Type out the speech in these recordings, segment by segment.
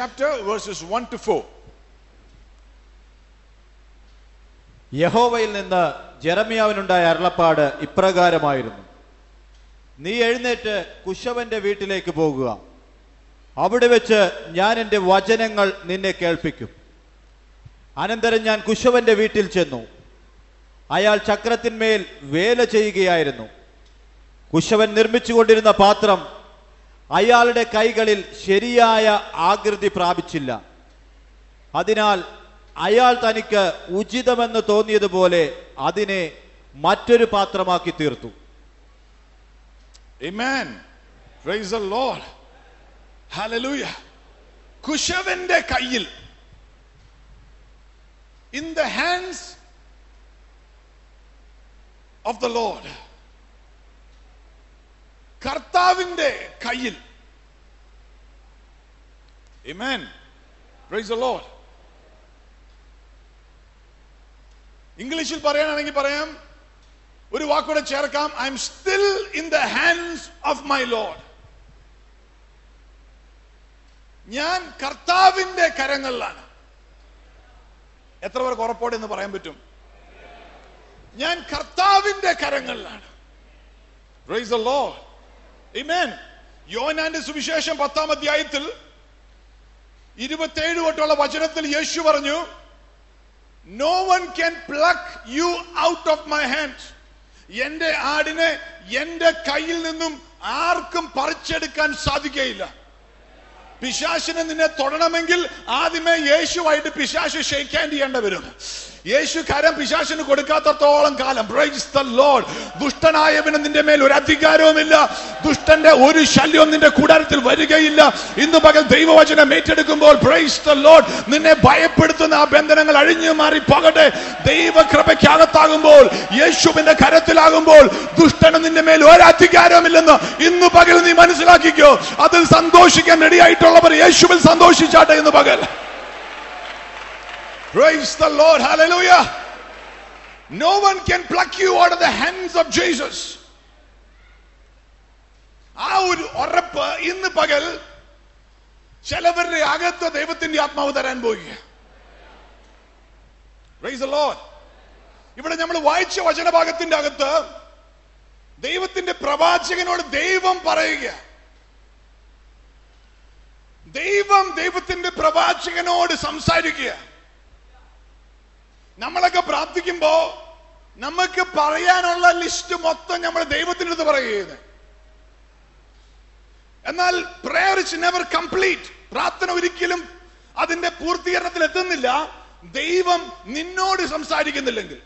chapter, verses 1 to 4. യഹോവയിൽ നിന്ന് ജെറമിയാവിനുണ്ടായ അരുളപ്പാട് ഇപ്രകാരമായിരുന്നു നീ എഴുന്നേറ്റ് കുശവന്റെ വീട്ടിലേക്ക് പോകുക അവിടെ വെച്ച് ഞാൻ എൻ്റെ വചനങ്ങൾ നിന്നെ കേൾപ്പിക്കും അനന്തരം ഞാൻ കുശവന്റെ വീട്ടിൽ ചെന്നു അയാൾ ചക്രത്തിന്മേൽ വേല ചെയ്യുകയായിരുന്നു കുശവൻ നിർമ്മിച്ചുകൊണ്ടിരുന്ന പാത്രം അയാളുടെ കൈകളിൽ ശരിയായ ആകൃതി പ്രാപിച്ചില്ല അതിനാൽ അയാൾ തനിക്ക് ഉചിതമെന്ന് തോന്നിയതുപോലെ അതിനെ മറ്റൊരു പാത്രമാക്കി തീർത്തു Amen. Praise the Lord. Hallelujah. കുശവന്റെ കയ്യിൽ in the hands of the Lord കർത്താവിന്റെ കയ്യിൽ Amen. Praise the Lord. ഇംഗ്ലീഷിൽ പറയാനാണെങ്കിൽ പറയാം ഒരു വാക്കൂടെ ചേർക്കാം I'm still in the hands of my Lord ഞാൻ കർത്താവിന്റെ കരങ്ങളിലാണ് എത്ര പേർക്ക് ഉറപ്പോടെ എന്ന് പറയാൻ പറ്റും ഞാൻ കർത്താവിന്റെ കരങ്ങളിലാണ് Praise the Lord. Amen. യോനാന്റെ സുവിശേഷം പത്താം അധ്യായത്തിൽ ഇരുപത്തേഴ് തൊട്ടുള്ള വചനത്തിൽ യേശു പറഞ്ഞു no one can pluck you out of my hand എന്റെ ആടിനെ എന്റെ കയ്യിൽ നിന്നും ആർക്കും പറിച്ചെടുക്കാൻ സാധിക്കുകയില്ല പിശാശിനെ നിന്നെ തൊടണമെങ്കിൽ ആദ്യമേ യേശുവായിട്ട് പിശാശ് ഷെയ്ക്ക് ഹാൻഡ് ചെയ്യേണ്ടി വരും യേശു കരം പിശാശിന് കൊടുക്കാത്തത്തോളം കാലം പ്രൈസ് ദ ലോർഡ് ദുഷ്ടനായവന് നിന്റെ മേൽ ഒരു അധികാരവുമില്ല ദുഷ്ടന്റെ ഒരു ശല്യവും നിന്റെ കൂടാരത്തിൽ വരികയില്ല ഇന്ന് പകൽ ദൈവവചനം ഏറ്റെടുക്കുമ്പോൾ പ്രൈസ് ദ ലോർഡ് നിന്നെ ഭയപ്പെടുത്തുന്ന ആ ബന്ധനങ്ങൾ അഴിഞ്ഞു മാറി പോകട്ടെ ദൈവകൃപയ്ക്കകത്താകുമ്പോൾ യേശുവിന്റെ കരത്തിലാകുമ്പോൾ ദുഷ്ടന് നിന്റെ മേൽ ഒരു അധികാരവുമില്ലെന്ന് ഇന്ന് പകൽ നീ മനസ്സിലാക്കിക്കോ അതിൽ സന്തോഷിക്കാൻ റെഡിയായിട്ടുള്ളവർ യേശുവിൽ സന്തോഷിച്ചാട്ടെ ഇന്ന് പകൽ Praise the Lord. Hallelujah. No one can pluck you out of the hands of Jesus. ആ ഒരു ഉറപ്പ് ഇന്ന് പകൽ ചിലവരുടെ അകത്ത് ദൈവത്തിന്റെ ആത്മാവ് തരാൻ പോവുക Praise the Lord. ഇവിടെ നമ്മൾ വായിച്ച വചനഭാഗത്തിന്റെ അകത്ത് ദൈവത്തിന്റെ പ്രവാചകനോട് ദൈവം പറയുക ദൈവം ദൈവത്തിന്റെ പ്രവാചകനോട് സംസാരിക്കുക നമ്മളൊക്കെ പ്രാർത്ഥിക്കുമ്പോ നമുക്ക് പറയാനുള്ള ലിസ്റ്റ് മൊത്തം നമ്മൾ ദൈവത്തിന്റെ അടുത്ത് പറയുന്നത് എന്നാൽ പ്രേയർ ഇസ് നെവർ കംപ്ലീറ്റ് പ്രാർത്ഥന ഒരിക്കലും അതിന്റെ പൂർത്തീകരണത്തിൽ എത്തുന്നില്ല ദൈവം നിന്നോട് സംസാരിക്കുന്നില്ലെങ്കിൽ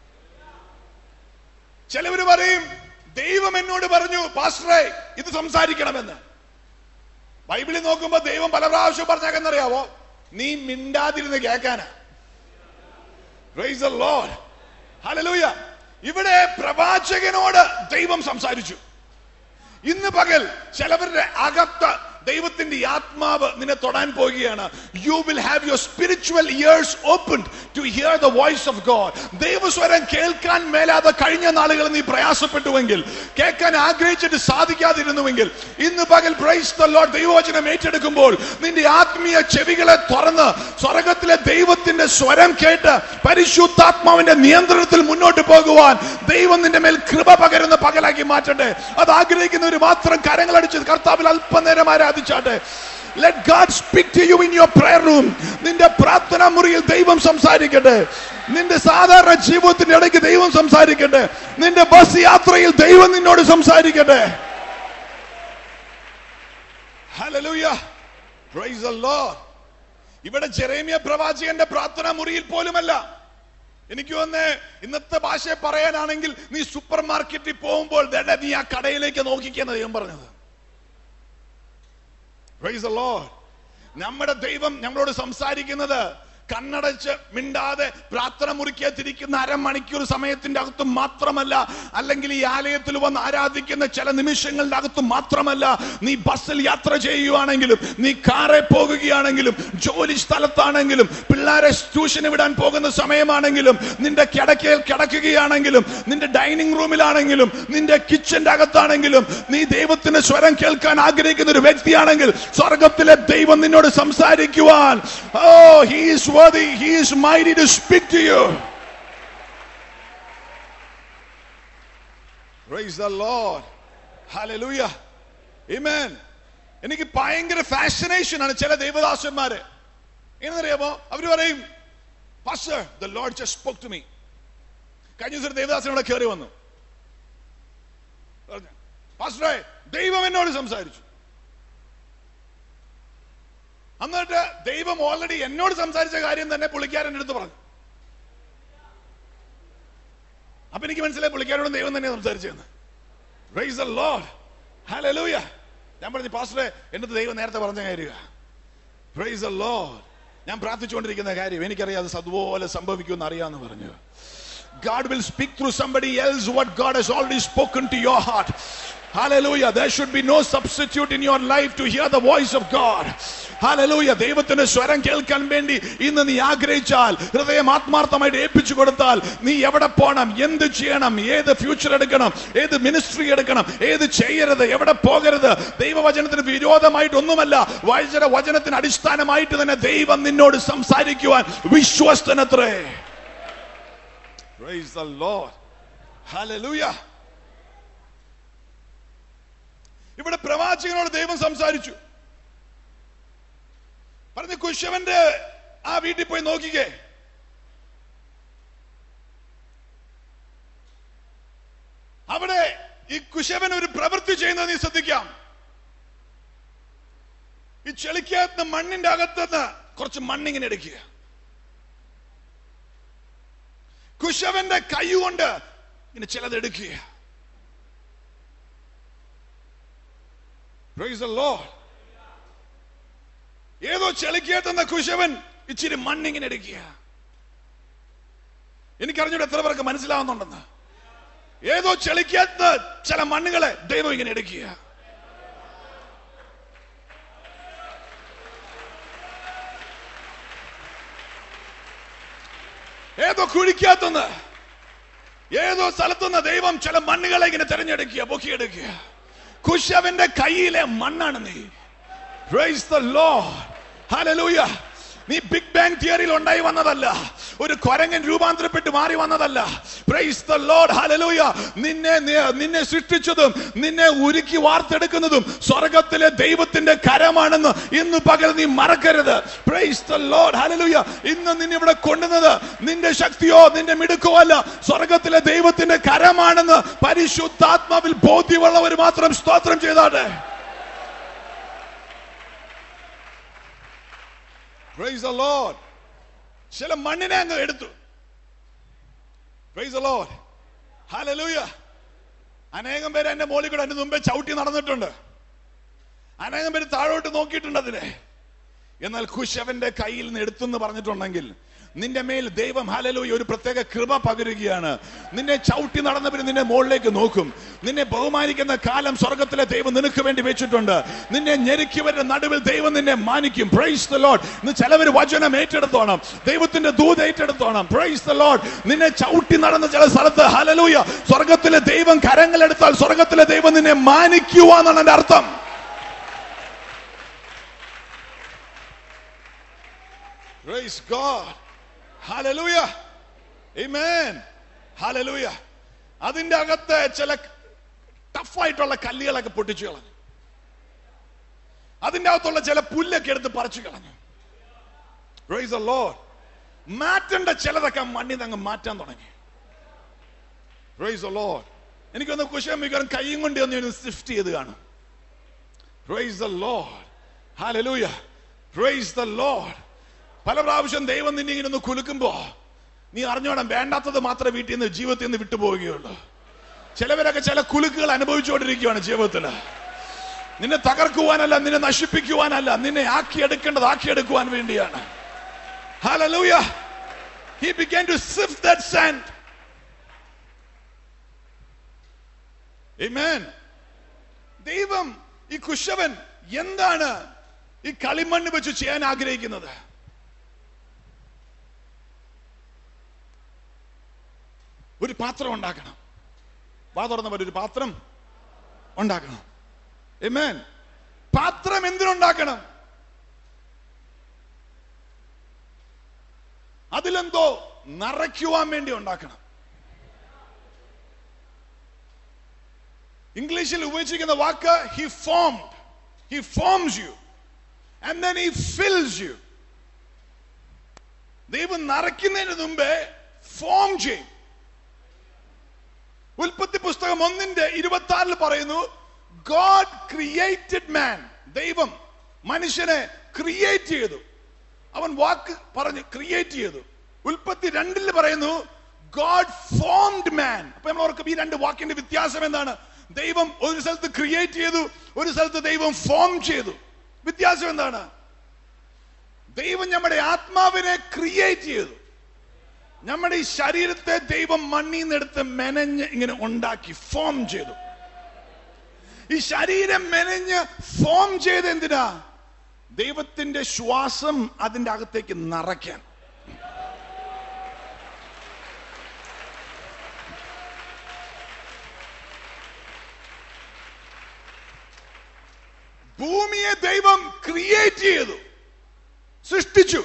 ചിലവര് പറയും ദൈവം എന്നോട് പറഞ്ഞു പാസ്റ്ററെ ഇത് സംസാരിക്കണമെന്ന് ബൈബിളിൽ നോക്കുമ്പോ ദൈവം പല പ്രാവശ്യം പറഞ്ഞേക്കെന്നറിയാവോ നീ മിണ്ടാതിരുന്ന് കേൾക്കാനാ Praise the Lord. Hallelujah. ഇവിടെ പ്രവാചകനോട് ദൈവം സംസാരിച്ചു ഇന്ന് പകൽ ചിലവരുടെ അകത്ത് ദൈവത്തിന്റെ ഈ ആത്മാവ് നിന്നെ തൊടാൻ പോവുകയാണ് you will have your spiritual ears open to hear the voice of God ദൈവസ്വരം കേൾക്കാൻ മേലാതെ കഴിഞ്ഞ നാളുകൾ നീ പ്രയാസപ്പെട്ടുവെങ്കിൽ കേൾക്കാൻ ആഗ്രഹിച്ചിട്ട് സാധിക്കാതിരുന്നുവെങ്കിൽ ഇന്ന് പകൽ പ്രൈസ് ദ ലോർഡ് ദൈവവചനം ഏറ്റെടുക്കുമ്പോൾ നിന്റെ ആത്മീയ ചെവികളെ തുറന്ന് സ്വർഗത്തിലെ ദൈവത്തിന്റെ സ്വരം കേട്ട് പരിശുദ്ധാത്മാവിന്റെ നിയന്ത്രണത്തിൽ മുന്നോട്ട് പോകുവാൻ ദൈവം നിന്റെ മേൽ കൃപ പകരുന്ന പകലാക്കി മാറ്റട്ടെ അത് ആഗ്രഹിക്കുന്നവർ മാത്രം കരങ്ങളടിച്ച് കർത്താവിൽ അല്പനേരം ആരാധിച്ചാട്ടെ let God speak to you in your prayer room നിന്റെ പ്രാർത്ഥനാ മുറിയിൽ ദൈവം സംസാരിക്കട്ടെ നിന്റെ സാധാരണ ജീവിതത്തിന്റെ ഇടയ്ക്ക് ദൈവം സംസാരിക്കട്ടെ നിന്റെ ബസ് യാത്രയിൽ ദൈവം നിന്നോട് സംസാരിക്കട്ടെ Hallelujah. Praise the Lord. ഇവിടെ ജെറേമിയ പ്രവാചകന്റെ പ്രാർത്ഥനാ മുറിയിൽ പോലുമല്ല എനിക്ക് വന്ന് ഇന്നത്തെ ഭാഷയെ പറയാനാണെങ്കിൽ നീ സൂപ്പർ മാർക്കറ്റിൽ പോകുമ്പോൾ ദേ നീ ആ കടയിലേക്ക് നോക്കിക്കുന്ന ദൈവം പറഞ്ഞത് Praise the Lord. നമ്മുടെ ദൈവം നമ്മളോട് സംസാരിക്കുന്നത് കണ്ണടച്ച് മിണ്ടാതെ പ്രാർത്ഥന മുറിക്കകത്തിരിക്കുന്ന അരമണിക്കൂർ സമയത്തിന്റെ അകത്ത് മാത്രമല്ല അല്ലെങ്കിൽ ഈ ആലയത്തിൽ വന്ന് ആരാധിക്കുന്ന ചില നിമിഷങ്ങളുടെ അകത്ത് മാത്രമല്ല നീ ബസ്സിൽ യാത്ര ചെയ്യുകയാണെങ്കിലും നീ കാറെ പോകുകയാണെങ്കിലും ജോലി സ്ഥലത്താണെങ്കിലും പിള്ളേരെ ട്യൂഷന് വിടാൻ പോകുന്ന സമയമാണെങ്കിലും നിന്റെ കിടക്കയിൽ കിടക്കുകയാണെങ്കിലും നിന്റെ ഡൈനിങ് റൂമിലാണെങ്കിലും നിന്റെ കിച്ചന്റെ അകത്താണെങ്കിലും നീ ദൈവത്തിന്റെ സ്വരം കേൾക്കാൻ ആഗ്രഹിക്കുന്ന ഒരു വ്യക്തിയാണെങ്കിൽ സ്വർഗത്തിലെ ദൈവം നിന്നോട് സംസാരിക്കുവാൻ oh he's worthy he is mighty to speak to you praise the lord hallelujah amen എനിക്ക് ഭയങ്കര ഫാസിനേഷൻ ആണ് ചില ദൈവദാസന്മാര് എന്നറിയാമോ അവര് പറയും pastor the Lord just spoke to me കഴിഞ്ഞ ദിവസം ഒരു ദേവദാസൻ ഇവിടെ കയറി വന്നു പറഞ്ഞു, പാസ്റ്ററെ ദൈവം എന്നോട് സംസാരിച്ചു എന്നിട്ട് ദൈവം ഓൾറെഡി എന്നോട് സംസാരിച്ച കാര്യം തന്നെ പുള്ളിക്കാരൻ എടുത്ത് പറഞ്ഞു അപ്പൊ എനിക്ക് മനസ്സിലായി പുള്ളിക്കാരോടും ദൈവം തന്നെ സംസാരിച്ചെന്ന് Praise the Lord. Hallelujah. ഞാൻ പറഞ്ഞു പാസ്റ്ററെ എന്നത് ദൈവം നേരത്തെ പറഞ്ഞ കാര്യ Praise the Lord. ഞാൻ പ്രാർത്ഥിച്ചുകൊണ്ടിരിക്കുന്ന കാര്യം എനിക്കറിയാം അത് അതുപോലെ സംഭവിക്കുമെന്ന് അറിയാന്ന് പറഞ്ഞു God will speak through somebody else what God has already spoken to your heart. Hallelujah. There should be no substitute in your life to hear the voice of God. Hallelujah. ദൈവത്തിന്റെ സ്വരം കേൾക്കാൻ വേണ്ടി ഇന്ന് നീ ആഗ്രഹിച്ചാൽ ഹൃദയം ആത്മാർത്ഥമായിട്ട് ഏൽപ്പിച്ചു കൊടുത്താൽ നീ എവിടെ പോകണം എന്ത് ചെയ്യണം ഏത് ഫ്യൂച്ചർ എടുക്കണം ഏത് മിനിസ്ട്രി എടുക്കണം ഏത് ചെയ്യരുത് എവിടെ പോകരുത് ദൈവവചനത്തിന് വിരോധമായിട്ടൊന്നുമല്ല വചന വചനത്തിന് അടിസ്ഥാനമായിട്ട് തന്നെ ദൈവം നിന്നോട് സംസാരിക്കുവാൻ വിശ്വസ്തനത്രേ Praise the Lord. Hallelujah. ഇവിടെ പ്രവാചകനോട് ദൈവം സംസാരിച്ചു പറഞ്ഞു കുശവന്റെ ആ വീട്ടിൽ പോയി നോക്കിക്കേ അവിടെ ഈ കുശവൻ ഒരു പ്രവൃത്തി ചെയ്യുന്നത് നീ ശ്രദ്ധിക്കാം ഈ ചെളിക്കകത്ത് മണ്ണിന്റെ അകത്തുനിന്ന് കുറച്ച് മണ്ണിങ്ങനെ എടുക്കുക കുശവന്റെ കൈ കൊണ്ട് ഇങ്ങനെ ചിലത് എടുക്കുക Praise the Lord. ഏതോ ചെളിക്കകത്തുന്ന കുശവൻ ഇച്ചിരി മണ്ണിങ്ങനെ എടുക്കുക എനിക്കറിഞ്ഞൂടെ എത്ര പേർക്ക് മനസ്സിലാവുന്നുണ്ടെന്ന് ഏതോ ചെളിക്കകത്ത് ചില മണ്ണുകളെ ദൈവം ഇങ്ങനെ എടുക്കുക ഏതോ കുഴിക്കകത്തുനിന്ന് ഏതോ സ്ഥലത്തുനിന്ന് ദൈവം ചില മണ്ണുകളെ ഇങ്ങനെ തെരഞ്ഞെടുക്കുക പൊക്കിയെടുക്കുക കുശവന്റെ കയ്യിലെ മണ്ണാണ് നീ Praise the Lord. Hallelujah. നീ ബിഗ് ബാങ് തിയറിയിൽ ഉണ്ടായി വന്നതല്ല ഒരു കൊരങ്ങൻ രൂപാന്തരപ്പെട്ട് മാറി വന്നതല്ല പ്രൈസ് ദ ലോർഡ് ഹല്ലേലൂയ നിന്നെ നി- നിന്നെ സൃഷ്ടിച്ചതും നിന്നെ ഉരുക്കി വാർത്തെടുക്കുന്നതും സ്വർഗത്തിലെ ദൈവത്തിന്റെ കരമാണെന്ന് ഇന്ന് പകൽ നീ മറക്കരുത് പ്രൈസ് ദ ലോർഡ് ഹല്ലേലൂയ ഇന്ന് നിന്നെ ഇവിടെ കൊണ്ടുവന്നത് നിന്റെ ശക്തിയോ നിന്റെ മിടുക്കോ അല്ല സ്വർഗത്തിലെ ദൈവത്തിന്റെ കരമാണെന്ന് പരിശുദ്ധാത്മാവിൽ ബോധ്യമുള്ളവർ മാത്രം സ്തോത്രം ചെയ്താട്ടെ Praise the Lord. ചില മണ്ണിനെ അങ്ങ് എടുത്തു Praise the Lord. Hallelujah. അനേകം പേര് എന്റെ മോളിൽ കൂടെ എന്റെ മുമ്പേ ചവിട്ടി നടന്നിട്ടുണ്ട് അനേകം പേര് താഴോട്ട് നോക്കിയിട്ടുണ്ട് അതിനെ എന്നാൽ കുശവന്റെ കയ്യിൽ നിന്ന് എടുത്തെന്ന് പറഞ്ഞിട്ടുണ്ടെങ്കിൽ നിന്റെ മേൽ ദൈവം ഹലലൂയ ഒരു പ്രത്യേക കൃപ പകരുകയാണ് നിന്നെ ചവിട്ടി നടന്നവര് നിന്നെ മുകളിലേക്ക് നോക്കും നിന്നെ ബഹുമാനിക്കുന്ന കാലം സ്വർഗത്തിലെ ദൈവം നിനക്ക് വേണ്ടി വെച്ചിട്ടുണ്ട് നിന്നെ ഞെരുക്കിയവരുടെ നടുവിൽ ദൈവം നിന്നെ മാനിക്കും പ്രൈസ് ദ ലോഡ് ഇന്ന് ചിലവർ വചനം ഏറ്റെടുത്തോണം ദൈവത്തിന്റെ ദൂത് ഏറ്റെടുത്തോണം പ്രൈസ് ദ ലോഡ് നിന്നെ ചവിട്ടി നടന്ന ചില സ്ഥലത്ത് ഹലലൂയ സ്വർഗത്തിലെ ദൈവം കരങ്ങളെടുത്താൽ സ്വർഗത്തിലെ ദൈവം നിന്നെ മാനിക്കുവാന്നാണ് എന്റെ അർത്ഥം Praise God. Hallelujah. Amen. Hallelujah. അതിന്റെ അകത്ത് ചില ടഫായിട്ടുള്ള കല്ലുകളൊക്കെ പൊട്ടിച്ചു കളഞ്ഞു അതിന്റെ അകത്തുള്ള ചില പുല്ലൊക്കെ എടുത്ത് പറിച്ചു കളഞ്ഞു Praise the Lord. മാറ്റേണ്ട ചിലതൊക്കെ മണ്ണിൽ അങ്ങ് മാറ്റാൻ തുടങ്ങി Praise the Lord. എനിക്കൊന്ന് കുശം മിക്കവാറും കൈയും കൊണ്ട് ഒന്ന് സിഫ്റ്റ് ചെയ്ത് കാണും Praise the Lord. Hallelujah. Praise the Lord. പല പ്രാവശ്യം ദൈവം നിന്നെ ഇങ്ങനെ ഒന്ന് കുലുക്കുമ്പോ നീ അറിഞ്ഞോണം വേണ്ടാത്തത് മാത്രമേ വീട്ടിൽ നിന്ന് ജീവിതത്തിൽ നിന്ന് വിട്ടുപോവുകയുള്ളൂ ചിലവരൊക്കെ ചില കുലുക്കുകൾ അനുഭവിച്ചുകൊണ്ടിരിക്കുകയാണ് ജീവിതത്തില് നിന്നെ തകർക്കുവാനല്ല നിന്നെ നശിപ്പിക്കുവാനല്ല നിന്നെ ആക്കിയെടുക്കേണ്ടത് ആക്കിയെടുക്കുവാൻ വേണ്ടിയാണ് Hallelujah. He began to sift that sand. Amen. ദൈവം ഈ കുശവൻ എന്താണ് ഈ കളിമണ്ണ് വെച്ച് ചെയ്യാൻ ആഗ്രഹിക്കുന്നത് ഒരു പാത്രം ഉണ്ടാക്കണം വാ തുറന്ന ഒരു പാത്രം ഉണ്ടാക്കണം Amen. പാത്രം എന്തിനുണ്ടാക്കണം അതിലെന്തോ നിറയ്ക്കുവാൻ വേണ്ടി ഉണ്ടാക്കണം ഇംഗ്ലീഷിൽ ഉപയോഗിച്ചിരിക്കുന്ന വാക്ക് he formed he forms you and then he fills you ദൈവം നിറയ്ക്കുന്നതിന് മുമ്പേ ഫോം ചെയ്യും ഉൽപ്പത്തി പുസ്തകം ഒന്നിന്റെ ഇരുപത്തി ആറിൽ പറയുന്നു ഗോഡ് ക്രിയേറ്റഡ് മാൻ ദൈവം മനുഷ്യനെ ക്രിയേറ്റ് ചെയ്തു അവൻ വാക്ക് പറഞ്ഞു ക്രിയേറ്റ് ചെയ്തു ഉൽപ്പത്തി രണ്ടിൽ പറയുന്നു ഗോഡ് ഫോംഡ് മാൻ അപ്പൊ നമ്മൾ ഓർക്കും ഈ രണ്ട് വാക്കിന്റെ വ്യത്യാസം എന്താണ് ദൈവം ഒരു സ്ഥലത്ത് ക്രിയേറ്റ് ചെയ്തു ഒരു സ്ഥലത്ത് ദൈവം ഫോം ചെയ്തു വ്യത്യാസം എന്താണ് ദൈവം നമ്മുടെ ആത്മാവിനെ ക്രിയേറ്റ് ചെയ്തു നമ്മുടെ ഈ ശരീരത്തെ ദൈവം മണ്ണിൽ നിന്നെടുത്ത് മെനഞ്ഞ് ഇങ്ങനെ ഉണ്ടാക്കി ഫോം ചെയ്തു ഈ ശരീരം മെനഞ്ഞ് ഫോം ചെയ്ത് എന്തിനാ ദൈവത്തിന്റെ ശ്വാസം അതിന്റെ അകത്തേക്ക് നിറയ്ക്കാൻ ഭൂമിയെ ദൈവം ക്രിയേറ്റ് ചെയ്തു സൃഷ്ടിച്ചു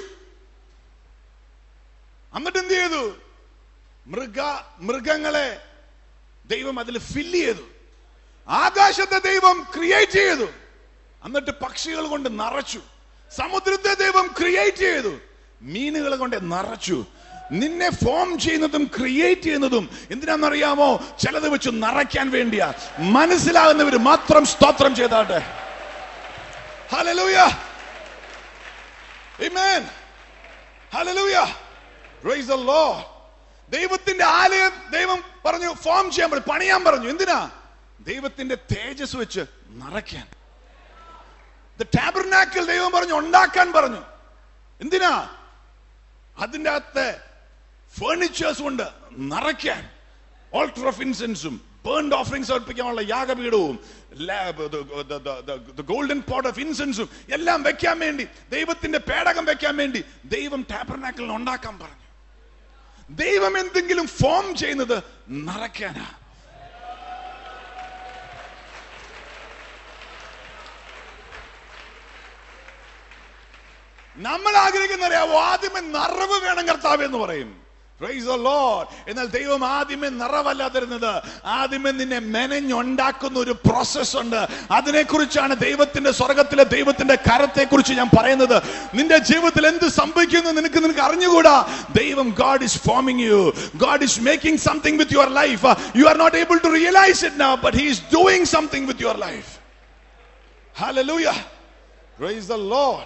എന്നിട്ട് എന്ത് ചെയ്തു മൃഗ മൃഗങ്ങളെ ദൈവം അതിൽ ഫില്ല് ചെയ്തു ആകാശത്തെ ദൈവം ക്രിയേറ്റ് ചെയ്തു എന്നിട്ട് പക്ഷികൾ കൊണ്ട് നിറച്ചു സമുദ്രത്തെ ദൈവം ക്രിയേറ്റ് ചെയ്തു മീനുകൾ കൊണ്ട് നിറച്ചു നിന്നെ ഫോം ചെയ്യുന്നതും ക്രിയേറ്റ് ചെയ്യുന്നതും എന്തിനാണെന്നറിയാമോ ചിലത് വെച്ച് നിറയ്ക്കാൻ വേണ്ടിയാ മനസ്സിലാകുന്നവർ മാത്രം സ്തോത്രം ചെയ്താട്ടെ Hallelujah. Amen. Hallelujah. Praise the Lord. ദൈവത്തിന്റെ ആലയം ദൈവം പറഞ്ഞു ഫോം ചെയ്യാൻ പറഞ്ഞു പണിയാൻ പറഞ്ഞു എന്തിനാ ദൈവത്തിന്റെ തേജസ് വെച്ച് നിറയ്ക്കാൻ ടാബർനാക്കിൽ ദൈവം പറഞ്ഞു ഉണ്ടാക്കാൻ പറഞ്ഞു എന്തിനാ അതിന്റെ അകത്ത് ഫേർണിച്ചേഴ്സ് കൊണ്ട് നിറയ്ക്കാൻ ഓൾട്ടർ ഓഫ് ഇൻസെൻസും ബേൺഡ് ഓഫറിംഗ് സമർപ്പിക്കാനുള്ള യാഗപീഠവും ഗോൾഡൻ പോട്ട് ഓഫ് ഇൻസെൻസും എല്ലാം വെക്കാൻ വേണ്ടി ദൈവത്തിന്റെ പേടകം വെക്കാൻ വേണ്ടി ദൈവം ടാബർനാക്കിൽ ഉണ്ടാക്കാൻ പറഞ്ഞു ദൈവം എന്തെങ്കിലും ഫോം ചെയ്യുന്നത് നിറയ്ക്കാനാ നമ്മൾ ആഗ്രഹിക്കുന്ന അറിയാവോ ആദ്യമേ നിറവ് വേണം കർത്താവ് എന്ന് പറയും Praise the Lord. എന്നാൽ ദൈവം ആദ്യമേ നിറവല്ല തരുന്നത് ആദ്യമേ നിന്നെ മെനഞ്ഞുണ്ടാക്കുന്ന ഒരു പ്രോസസ് ഉണ്ട് അതിനെക്കുറിച്ചാണ് ദൈവത്തിന്റെ സ്വർഗത്തിലെ ദൈവത്തിന്റെ കരത്തെ കുറിച്ച് ഞാൻ പറയുന്നത് നിന്റെ ജീവിതത്തിൽ എന്ത് സംഭവിക്കുന്നു നിനക്ക് നിനക്ക് അറിഞ്ഞുകൂടാ ദൈവം God is forming you God is making something with your life you are not able to realise it now but he is doing something with your life Hallelujah. Praise the Lord.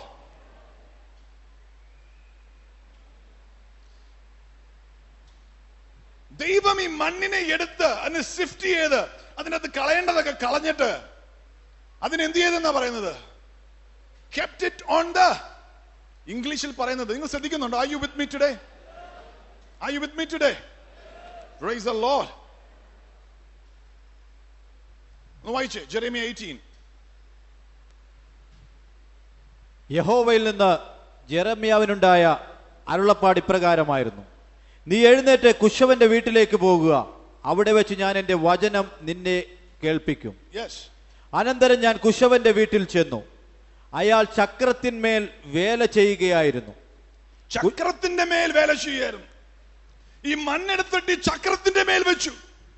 ദൈവം ഈ മണ്ണിനെ എടുത്ത് അതിനെ Swift ചെയ്ത് അതിനകത്ത് കളയേണ്ടതൊക്കെ കളഞ്ഞിട്ട് അതിനെന്ത് ചെയ്തെന്നാ പറയുന്നത് കെപ്റ്റ് ഇറ്റ് ഓൺ ദ ഇംഗ്ലീഷിൽ പറയുന്നത് നിങ്ങൾ ശ്രദ്ധിക്കുന്നുണ്ടോ are you with me today are you with me today praise the Lord ഒന്ന് വായിച്ചേ ജെറേമിയ 18 യഹോവയിൽ നിന്ന് ജെറമ്യാവിനുണ്ടായ അരുളപ്പാട് ഇപ്രകാരമായിരുന്നു നീ എഴുന്നേറ്റ് കുശവന്റെ വീട്ടിലേക്ക് പോകുക അവിടെ വെച്ച് ഞാൻ എൻ്റെ വചനം നിന്നെ കേൾപ്പിക്കും യെസ് അനന്തരം ഞാൻ കുശവന്റെ വീട്ടിൽ ചെന്നു അയാൾ ചക്രത്തിന്മേൽ വേല ചെയ്യുകയായിരുന്നു ചക്രത്തിന്റെ മേൽ വേല ചെയ്യായിരുന്നു ഈ മണ്ണെടുത്തിട്ട് ഈ ചക്രത്തിന്റെ മേൽ വെച്ചു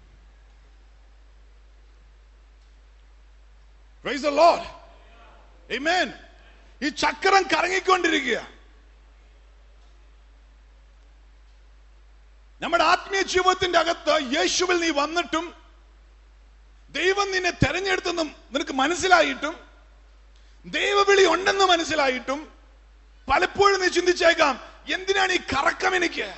Praise the Lord. Amen. ഈ ചക്രം കറങ്ങിക്കൊണ്ടിരിക്കുക നമ്മുടെ ആത്മീയ ജീവിതത്തിന്റെ അകത്ത് യേശുവിൽ നീ വന്നിട്ടും ദൈവം നിന്നെ തെരഞ്ഞെടുത്തെന്നും നിനക്ക് മനസ്സിലായിട്ടും ദൈവവിളി ഉണ്ടെന്ന് മനസ്സിലായിട്ടും പലപ്പോഴും നീ ചിന്തിച്ചേക്കാം എന്തിനാണ് ഈ കറക്കം എനിക്ക്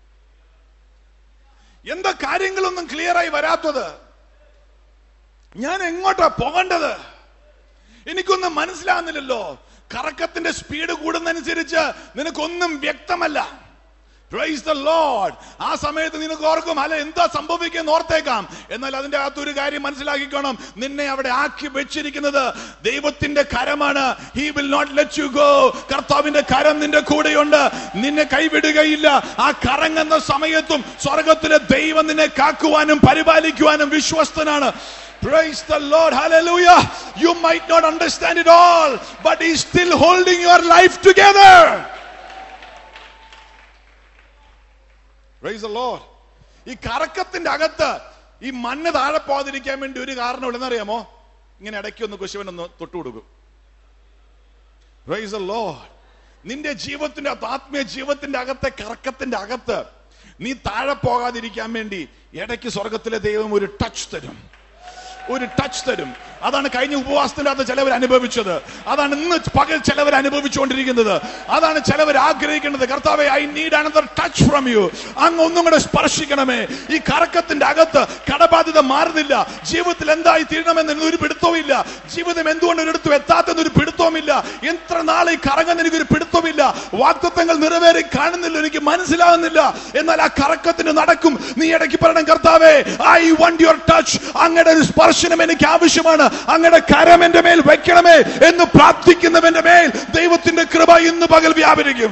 എന്താ കാര്യങ്ങളൊന്നും ക്ലിയർ ആയി വരാത്തത് ഞാൻ എങ്ങോട്ടാ പോകേണ്ടത് എനിക്കൊന്നും മനസ്സിലാകുന്നില്ലല്ലോ കറക്കത്തിന്റെ സ്പീഡ് കൂടുന്നതനുസരിച്ച് നിനക്കൊന്നും വ്യക്തമല്ല Praise the Lord. ആ സമയത്ത് നിനക്ക് ഓർക്കും അല്ല എന്താ സംഭവിക്കുന്ന ഓർത്തേക്കാം എന്നാൽ അതിന്റെ അകത്ത് ഒരു കാര്യം മനസ്സിലാക്കിക്കണം നിന്നെ അവിടെ ആക്കി വെച്ചിരിക്കുന്നത് ദൈവത്തിന്റെ കരമാണ് he will not let you go കർത്താവിന്റെ കരം നിന്റെ കൂടെയുണ്ട് നിന്നെ കൈവിടുകയില്ല ആ കറങ്ങുന്ന സമയത്തും സ്വർഗത്തിലെ ദൈവം നിന്നെ കാക്കുവാനും പരിപാലിക്കുവാനും വിശ്വസ്തനാണ് Praise the Lord. Hallelujah. You might not understand it all, but He's still holding your life together. Praise the Lord. ഈ കറക്കത്തിന്റെ അകത്ത് ഈ മണ്ണ് താഴെ പോകാതിരിക്കാൻ വേണ്ടി ഒരു കാരണം ഉള്ളതെന്നറിയാമോ ഇങ്ങനെ ഇടയ്ക്ക് ഒന്ന് കുശവനൊന്ന് തൊട്ടുകൊടുക്കും Praise the Lord. നിന്റെ ജീവിതത്തിന്റെ അകത്ത് ആത്മീയ ജീവിതത്തിന്റെ അകത്തെ കറക്കത്തിന്റെ അകത്ത് നീ താഴെ പോകാതിരിക്കാൻ വേണ്ടി ഇടയ്ക്ക് സ്വർഗത്തിലെ ദൈവം ഒരു ടച്ച് തരും ഒരു ടച്ച് തരും അതാണ് കഴിഞ്ഞ ഉപവാസത്തിന്റെ അകത്ത് ചിലവർ അനുഭവിച്ചത് അതാണ് ഇന്ന് പകൽ ചിലവർ അനുഭവിച്ചുകൊണ്ടിരിക്കുന്നത് അതാണ് ചിലവർ ആഗ്രഹിക്കുന്നത് കർത്താവെ I need another touch from you അങ്ങ് ഒന്നും കൂടെ സ്പർശിക്കണമേ ഈ കറക്കത്തിന്റെ അകത്ത് കടബാധ്യത മാറുന്നില്ല ജീവിതത്തിൽ എന്തായി തീരണമെന്ന് ഒരു പിടുത്തവും ഇല്ല ജീവിതം എന്തുകൊണ്ട് ഒരിടത്തും എത്താത്തെന്നൊരു പിടുത്തവുമില്ല എത്ര നാളെ ഈ കറങ്ങുന്ന എനിക്കൊരു പിടുത്തവുമില്ല വാക്തത്വങ്ങൾ നിറവേറി കാണുന്നില്ല എനിക്ക് മനസ്സിലാകുന്നില്ല എന്നാൽ ആ കറക്കത്തിന് നടക്കും നീ ഇടയ്ക്ക് പറയണം കർത്താവേ ഐ വണ്ട് യുവർ ടച്ച് അങ്ങയുടെ ഒരു സ്പർശനം എനിക്ക് ആവശ്യമാണ് അങ്ങയുടെ കരം എന്റെ മേൽ വെക്കണമേ എന്ന് പ്രാർത്ഥിക്കുന്നവന്റെ മേൽ ദൈവത്തിന്റെ കൃപ ഇന്ന് പകൽ വ്യാപരിക്കും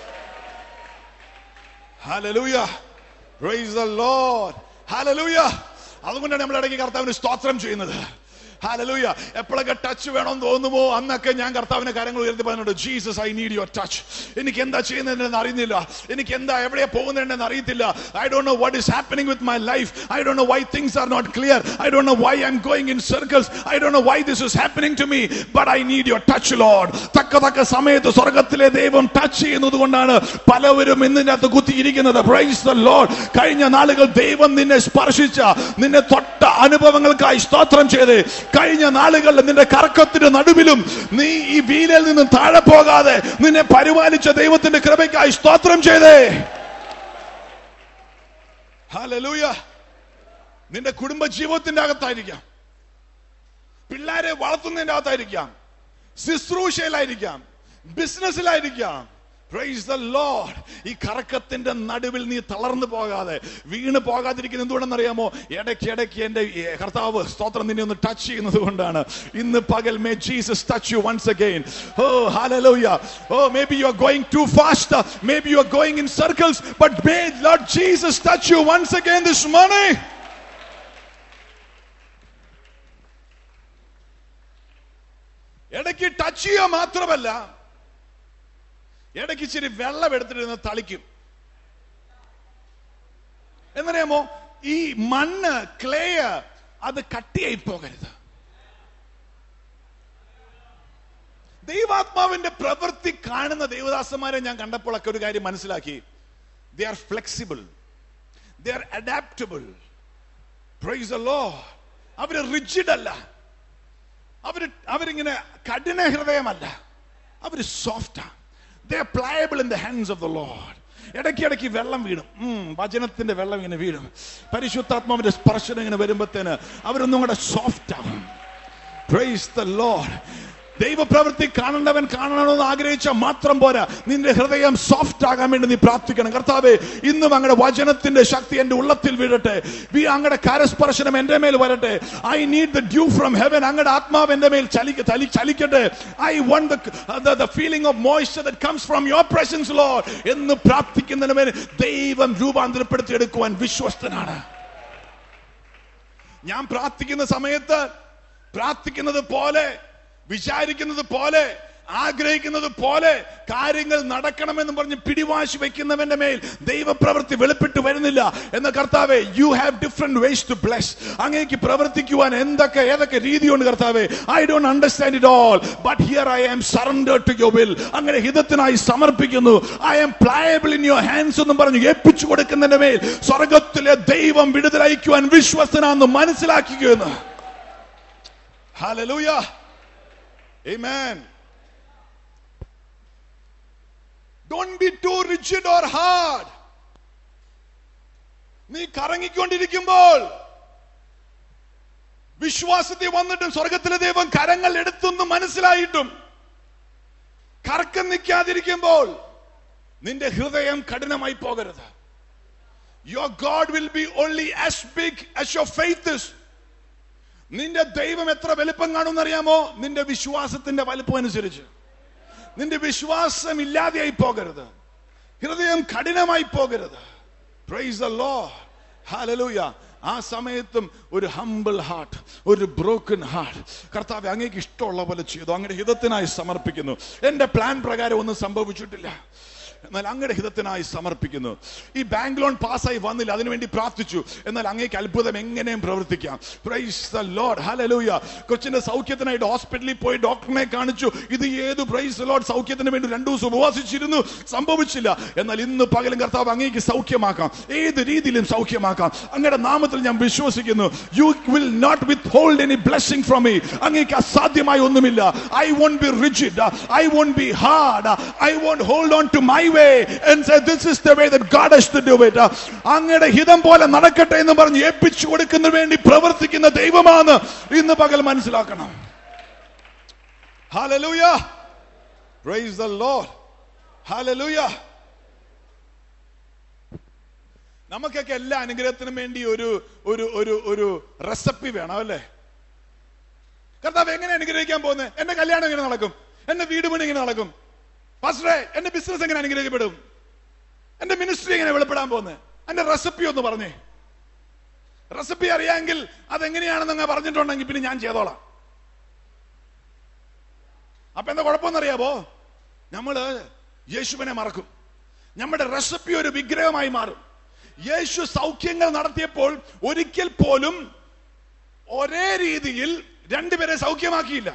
Hallelujah. Praise the Lord. Hallelujah. അതുകൊണ്ടാണ് നമ്മൾ ഇടയ്ക്ക് കർത്താവിന് സ്തോത്രം ചെയ്യുന്നത് ഹാലലൂയ എപ്പോഴൊക്കെ ടച്ച് വേണമെന്ന് തോന്നുമോ അന്നൊക്കെ ഞാൻ കർത്താവിന്റെ കാര്യങ്ങൾ ഉയർത്തി പറഞ്ഞിട്ടുണ്ട് Jesus I need your touch എനിക്ക് എന്താ ചെയ്യുന്നതെന്ന് അറിയുന്നില്ല എനിക്ക് എന്താ എവിടെയാ പോകുന്നതെന്ന് അറിയത്തില്ല I don't know what is happening with my life I don't know why things are not clear I don't know why I am going in circles I don't know why this is happening to me but I need your touch Lord തക്ക തക്ക സമയത്ത് സ്വർഗത്തിലെ ദൈവം touch ചെയ്യുന്നത് കൊണ്ടാണ് പലവരും ഇന്നിനകത്ത് കുത്തിയിരിക്കുന്നത് price the Lord കഴിഞ്ഞ നാളുകൾ ദൈവം നിന്നെ സ്പർശിച്ച നിന്നെ തൊട്ട അനുഭവങ്ങൾക്കായി സ്തോത്രം ചെയ്ത് കഴിഞ്ഞ നാളുകളിൽ നിന്റെ കറക്കത്തിന്റെ നടുവിലും നീ ഈ വീലയിൽ നിന്ന് താഴെ പോകാതെ നിന്നെ പരിപാലിച്ച ദൈവത്തിന്റെ കൃപയ്ക്കായി സ്തോത്രം ചെയ്തേ ഹല്ലേലൂയ നിന്റെ കുടുംബ ജീവിതത്തിന്റെ അകത്തായിരിക്കാം പിള്ളേരെ വളർത്തുന്നതിന്റെ അകത്തായിരിക്കാം ശുശ്രൂഷയിലായിരിക്കാം ബിസിനസ്സിലായിരിക്കാം പ്രൈസ് ദ ലോഡ് ഈ കറക്കത്തിന്റെ നടുവിൽ നീ തളർന്നു പോകാതെ വീണ് പോകാതിരിക്കുന്ന എന്തുകൊണ്ടെന്നറിയാമോ ഇടയ്ക്ക് ഇടയ്ക്ക് എന്റെ ഈ കർത്താവ് സ്തോത്രം നിന്നെ ഒന്ന് ടച്ച് ചെയ്യുന്നത് കൊണ്ടാണ് ഇന്ന് പകൽ may Jesus touch you once again oh hallelujah oh maybe you are going too fast maybe you are going in circles but may Lord Jesus touch you once again this morning ഇടയ്ക്ക് touch ചെയ്യുക മാത്രമല്ല ഇടയ്ക്ക് ഇച്ചിരി വെള്ളം എടുത്തിട്ട് തളിക്കും എന്നറിയാമോ ഈ മണ്ണ് ക്ലേയ് അത് കട്ടിയായി പോകരുത് ദൈവാത്മാവിന്റെ പ്രവൃത്തി കാണുന്ന ദൈവദാസന്മാരെ ഞാൻ കണ്ടപ്പോഴൊക്കെ ഒരു കാര്യം മനസ്സിലാക്കി they are flexible they are adaptable praise Lord അവര് റിജിഡ് അല്ല അവര് അവരിങ്ങനെ കഠിന ഹൃദയമല്ല അവര് സോഫ്റ്റാ they pliable in the hands of the Lord ഇടയ്ക്ക് ഇടയ്ക്ക് വെള്ളം വീണും ഉം, വചനത്തിന്റെ വെള്ളം ഇങ്ങനെ വീഴും പരിശുദ്ധാത്മാവിന്റെ സ്പർശനം ഇങ്ങനെ വരുമ്പത്തേന് അവരൊന്നും കൂടെ സോഫ്റ്റ് ആവും പ്രൈസ് ദ ലോഡ് ദൈവപ്രവൃത്തി കാണേണ്ടവൻ കാണണമെന്ന് ആഗ്രഹിച്ച മാത്രം പോരാ നിന്റെ ഹൃദയം സോഫ്റ്റ് ആകാൻ വേണ്ടി നീ പ്രാർത്ഥിക്കണം കർത്താവേ ഇന്നും അങ്ങയുടെ വചനത്തിന്റെ ശക്തി എന്റെ ഉള്ളത്തിൽ വീഴട്ടെ വി അങ്ങയുടെ കരസ്പർശനം എന്റെ മേൽ വരട്ടെ I need the dew from heaven അങ്ങയുടെ ആത്മാവ് എന്റെ മേൽ ചലിക്ക ചലി- ചലിക്കട്ടെ I want the feeling of moisture that comes from your presence Lord എന്ന് പ്രാർത്ഥിക്കുന്നതിന് മേൽ ദൈവം രൂപാന്തരപ്പെടുത്തി എടുക്കുവാൻ വിശ്വസ്തനാണ് ഞാൻ പ്രാർത്ഥിക്കുന്ന സമയത്ത് പ്രാർത്ഥിക്കുന്നത് പോലെ വിചാരിക്കുന്നത് പോലെ ആഗ്രഹിക്കുന്നത് പോലെ കാര്യങ്ങൾ നടക്കണമെന്ന് പറഞ്ഞ് പിടിവാശി വെക്കുന്നവന്റെ മേൽ ദൈവപ്രവൃത്തി വെളിപ്പെട്ട് വരുന്നില്ല എന്ന കർത്താവെ you have different ways to bless അങ്ങേക്ക് പ്രവർത്തിക്കുവാൻ എന്തൊക്കെ ഏതൊക്കെ രീതിയുണ്ട് കർത്താവെ I don't understand it all but here I am surrender to your will അങ്ങനെ ഹിതത്തിനായി സമർപ്പിക്കുന്നു I am pliable in your hands എന്ന് പറഞ്ഞു ഏൽപ്പിച്ചു കൊടുക്കുന്നതിന്റെ മേൽ സ്വർഗത്തിലെ ദൈവം വിടുതലയക്കുവാൻ വിശ്വസ്തനാന്ന് മനസ്സിലാക്കുകയെന്ന് Hallelujah. Amen. Don't be too rigid or hard. നീ കറങ്ങിക്കൊണ്ടിരിക്കുമ്പോൾ വിശ്വാസത്തിൽ വന്നിട്ടും സ്വർഗത്തിലെ ദൈവം കരങ്ങൾ എടുത്തെന്ന് മനസ്സിലായിട്ടും കറക്കം നിൽക്കാതിരിക്കുമ്പോൾ നിന്റെ ഹൃദയം കഠിനമായി പോകരുത് your God will be only as big as your faith is നിന്റെ ദൈവം എത്ര വലുപ്പം കാണുമെന്ന് അറിയാമോ നിന്റെ വിശ്വാസത്തിന്റെ വലുപ്പം അനുസരിച്ച് നിന്റെ വിശ്വാസം ഇല്ലാതെയായി പോകരുത് ഹൃദയം കഠിനമായി പോകരുത് പ്രൈസ് ദ ലോർഡ് ഹല്ലേലൂയ ആ സമയത്തും ഒരു ഹംബിൾ ഹാർട്ട് ഒരു ബ്രോക്കൺ ഹാർട്ട് കർത്താവ് അങ്ങേക്ക് ഇഷ്ടമുള്ള പോലെ ചെയ്തു അങ്ങയുടെ ഹിതത്തിനായി സമർപ്പിക്കുന്നു എന്റെ പ്ലാൻ പ്രകാരം ഒന്നും സംഭവിച്ചിട്ടില്ല എന്നാൽ അങ്ങയുടെ ഹിതത്തിനായി സമർപ്പിക്കുന്നു ഈ ബാങ്ക് ലോൺ പാസ്സായി വന്നില്ല അതിനുവേണ്ടി പ്രാർത്ഥിച്ചു എന്നാൽ അങ്ങേക്ക് അത്ഭുതം എങ്ങനെയും പ്രവർത്തിക്കാം പ്രൈസ് ദ ലോർഡ് ഹല്ലേലൂയ കൊച്ചിന്റെ സൗഖ്യത്തിനായിട്ട് ഹോസ്പിറ്റലിൽ പോയി ഡോക്ടറിനെ കാണിച്ചു ഇത് ഏത് പ്രൈസ് ലോർഡ് സൗഖ്യത്തിന് വേണ്ടി രണ്ടു ദിവസം ഉപവാസിച്ചിരുന്നു സംഭവിച്ചില്ല എന്നാൽ ഇന്ന് പകലും കർത്താവ് അങ്ങേക്ക് സൗഖ്യമാക്കാം ഏത് രീതിയിലും സൗഖ്യമാക്കാം അങ്ങയുടെ നാമത്തിൽ ഞാൻ വിശ്വസിക്കുന്നു you will not withhold any blessing from me അങ്ങേക്ക് അസാധ്യമായി ഒന്നുമില്ല I won't be rigid I won't be hard I won't hold on to my way and say this is the way that God has to do it അങ്ങയുടെ ഹിതം പോലെ നടക്കട്ടെ എന്ന് പറഞ്ഞ് ഏൽപ്പിച്ചു കൊടുക്കുന്നതിന് വേണ്ടി പ്രവർത്തിക്കുന്ന ദൈവമാണ് ഇന്ന് പകൽ മനസ്സിലാക്കണം Hallelujah. Praise the Lord. Hallelujah. നമുക്കൊക്കെ എല്ലാ അനുഗ്രഹത്തിനും വേണ്ടി ഒരു ഒരു ഒരു ഒരു റെസിപ്പി വേണം അല്ലേ കർത്താവ് എങ്ങനെ അനുഗ്രഹിക്കാൻ പോകുന്നത് എന്റെ കല്യാണം എങ്ങനെ നടക്കും എന്റെ വീട് പണി എങ്ങനെ നടക്കും പാസ്റ്ററെ എന്റെ ബിസിനസ് എങ്ങനെ അനുഗ്രഹിക്കപ്പെടും എന്റെ മിനിസ്ട്രി എങ്ങനെ വെളിപ്പെടാൻ പോകുന്നത് എന്റെ റെസിപ്പി ഒന്ന് പറഞ്ഞേ റെസിപ്പി അറിയാമെങ്കിൽ അതെങ്ങനെയാണെന്ന് അങ്ങ് പറഞ്ഞിട്ടുണ്ടെങ്കിൽ പിന്നെ ഞാൻ ചെയ്തോളാം അപ്പൊ എന്താ കുഴപ്പമെന്നറിയാമോ നമ്മള് യേശുവിനെ മറക്കും നമ്മുടെ റെസിപ്പി ഒരു വിഗ്രഹമായി മാറും യേശു സൗഖ്യങ്ങൾ നടത്തിയപ്പോൾ ഒരിക്കൽ പോലും ഒരേ രീതിയിൽ രണ്ടുപേരെ സൗഖ്യമാക്കിയില്ല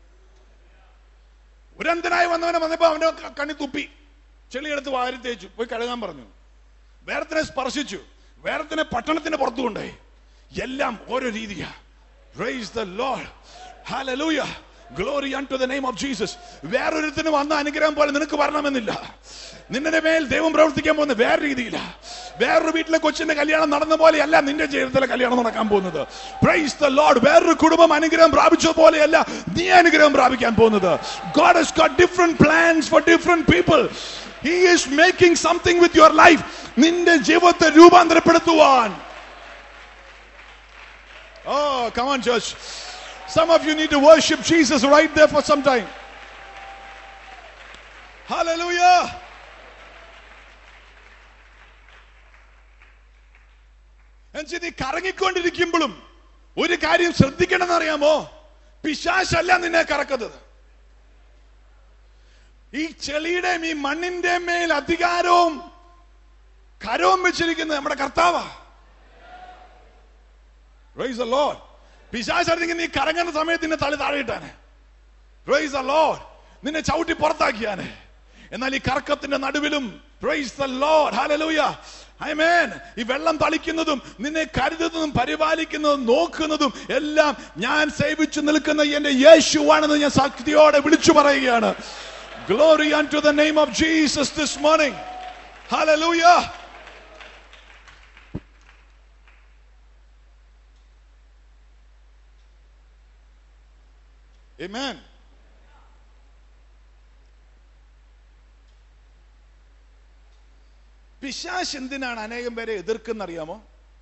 ഒരന്തനായി വന്നവനെ വന്നപ്പോ അവന്റെ ക- കണ്ണി തുപ്പി ചെളിയെടുത്ത് വാരി തേച്ചു പോയി കഴുകാൻ പറഞ്ഞു വേറത്തിനെ സ്പർശിച്ചു വേറത്തിനെ പട്ടണത്തിന് പുറത്തു കൊണ്ടുപോയി എല്ലാം ഓരോ രീതിയാ Praise the Lord. Hallelujah. Glory unto the name of Jesus. വേറൊരുത്തിന് വന്ന അനുഗ്രഹം പോലെ നിനക്ക് വരണമെന്നില്ല നിന്റെ മേൽ ദൈവം പ്രവർത്തിക്കാൻ പോകുന്ന വേറെ രീതിയില വേറൊരു വീട്ടിലെ കൊച്ചിന്റെ കല്യാണം നടന്ന പോലെയല്ല നിന്റെ ജീവിതത്തിലെ കല്യാണം നടക്കാൻ പോകുന്നത് പ്രൈസ് ദ ലോർഡ് വേറൊരു കുടുംബം അനുഗ്രഹം പ്രാപിച്ച പോലെയല്ല നീ അനുഗ്രഹം പ്രാപിക്കാൻ പോകുന്നത് God has got different plans for different people he is making something with your life നിന്റെ ജീവിതത്തെ രൂപാന്തരപ്പെടുത്തുവാൻ Oh, come on, church. Some of you need to worship Jesus right there for some time. Hallelujah. എന്നുവെച്ചാൽ നീ കറങ്ങിക്കൊണ്ടിരിക്കുമ്പോഴും ഒരു കാര്യം ശ്രദ്ധിക്കണമെന്ന് അറിയാമോ പിശാശല്ല നിന്നെ കറക്കുന്നത് ഈ ചെളിയുടെയും ഈ മണ്ണിന്റെ മേൽ അധികാരവും കരവും വെച്ചിരിക്കുന്നത് നമ്മുടെ കർത്താവാ Praise the Lord. പിശാചാണെങ്കിൽ നീ കറങ്ങുന്ന സമയത്ത് നിന്നെ തള്ളി താഴെയിട്ടാണ് Praise the Lord. നിന്നെ ചവിട്ടി പുറത്താക്കിയാന് എന്നാൽ ഈ കറക്കത്തിന്റെ നടുവിലും Praise the Lord. Hallelujah. Amen. ഈ വെള്ളം തളിക്കുന്നതും നിന്നെ കരുതുന്നതും പരിപാലിക്കുന്നതും നോക്കുന്നതും എല്ലാം ഞാൻ സേവിച്ചു നിൽക്കുന്ന എന്റെ യേശുവാണെന്ന് ഞാൻ ശക്തിയോടെ വിളിച്ചു പറയുകയാണ് glory and to the name of Jesus this morning Hallelujah. Amen. പിശാശ് എന്തിനാണ് അനേകം പേരെ എതിർക്കുന്ന അറിയാമോ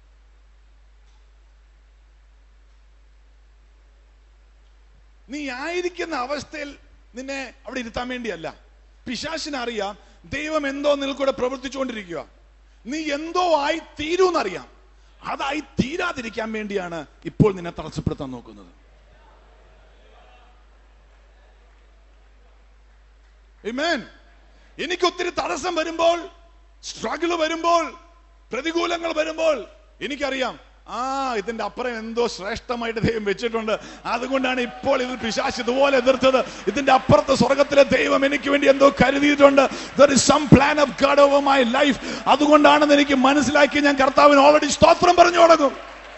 നീ ആയിരിക്കുന്ന അവസ്ഥയിൽ നിന്നെ അവിടെ ഇരുത്താൻ വേണ്ടിയല്ല പിശാശിന് അറിയാം ദൈവം എന്തോ നിൽക്കൂടെ പ്രവർത്തിച്ചുകൊണ്ടിരിക്കുക നീ എന്തോ ആയി തീരൂന്നറിയാം അതായി തീരാതിരിക്കാൻ വേണ്ടിയാണ് ഇപ്പോൾ നിന്നെ തടസ്സപ്പെടുത്താൻ നോക്കുന്നത് Amen. എനിക്ക് ഒത്തിരി തടസ്സം വരുമ്പോൾ സ്ട്രഗിൾ വരുമ്പോൾ പ്രതികൂലങ്ങൾ വരുമ്പോൾ എനിക്കറിയാം ആ ഇതിന്റെ അപ്പുറം എന്തോ ശ്രേഷ്ഠമായിട്ട് ദൈവം വെച്ചിട്ടുണ്ട് അതുകൊണ്ടാണ് ഇപ്പോൾ ഇത് പിശാശ് ഇതുപോലെ എതിർത്തത് ഇതിന്റെ അപ്പുറത്ത് സ്വർഗത്തിലെ ദൈവം എനിക്ക് വേണ്ടി എന്തോ കരുതിയിട്ടുണ്ട് there is some plan of God over my life അതുകൊണ്ടാണെന്ന് എനിക്ക് മനസ്സിലാക്കി ഞാൻ കർത്താവിന് ഓൾറെഡി സ്തോത്രം പറഞ്ഞു തുടങ്ങും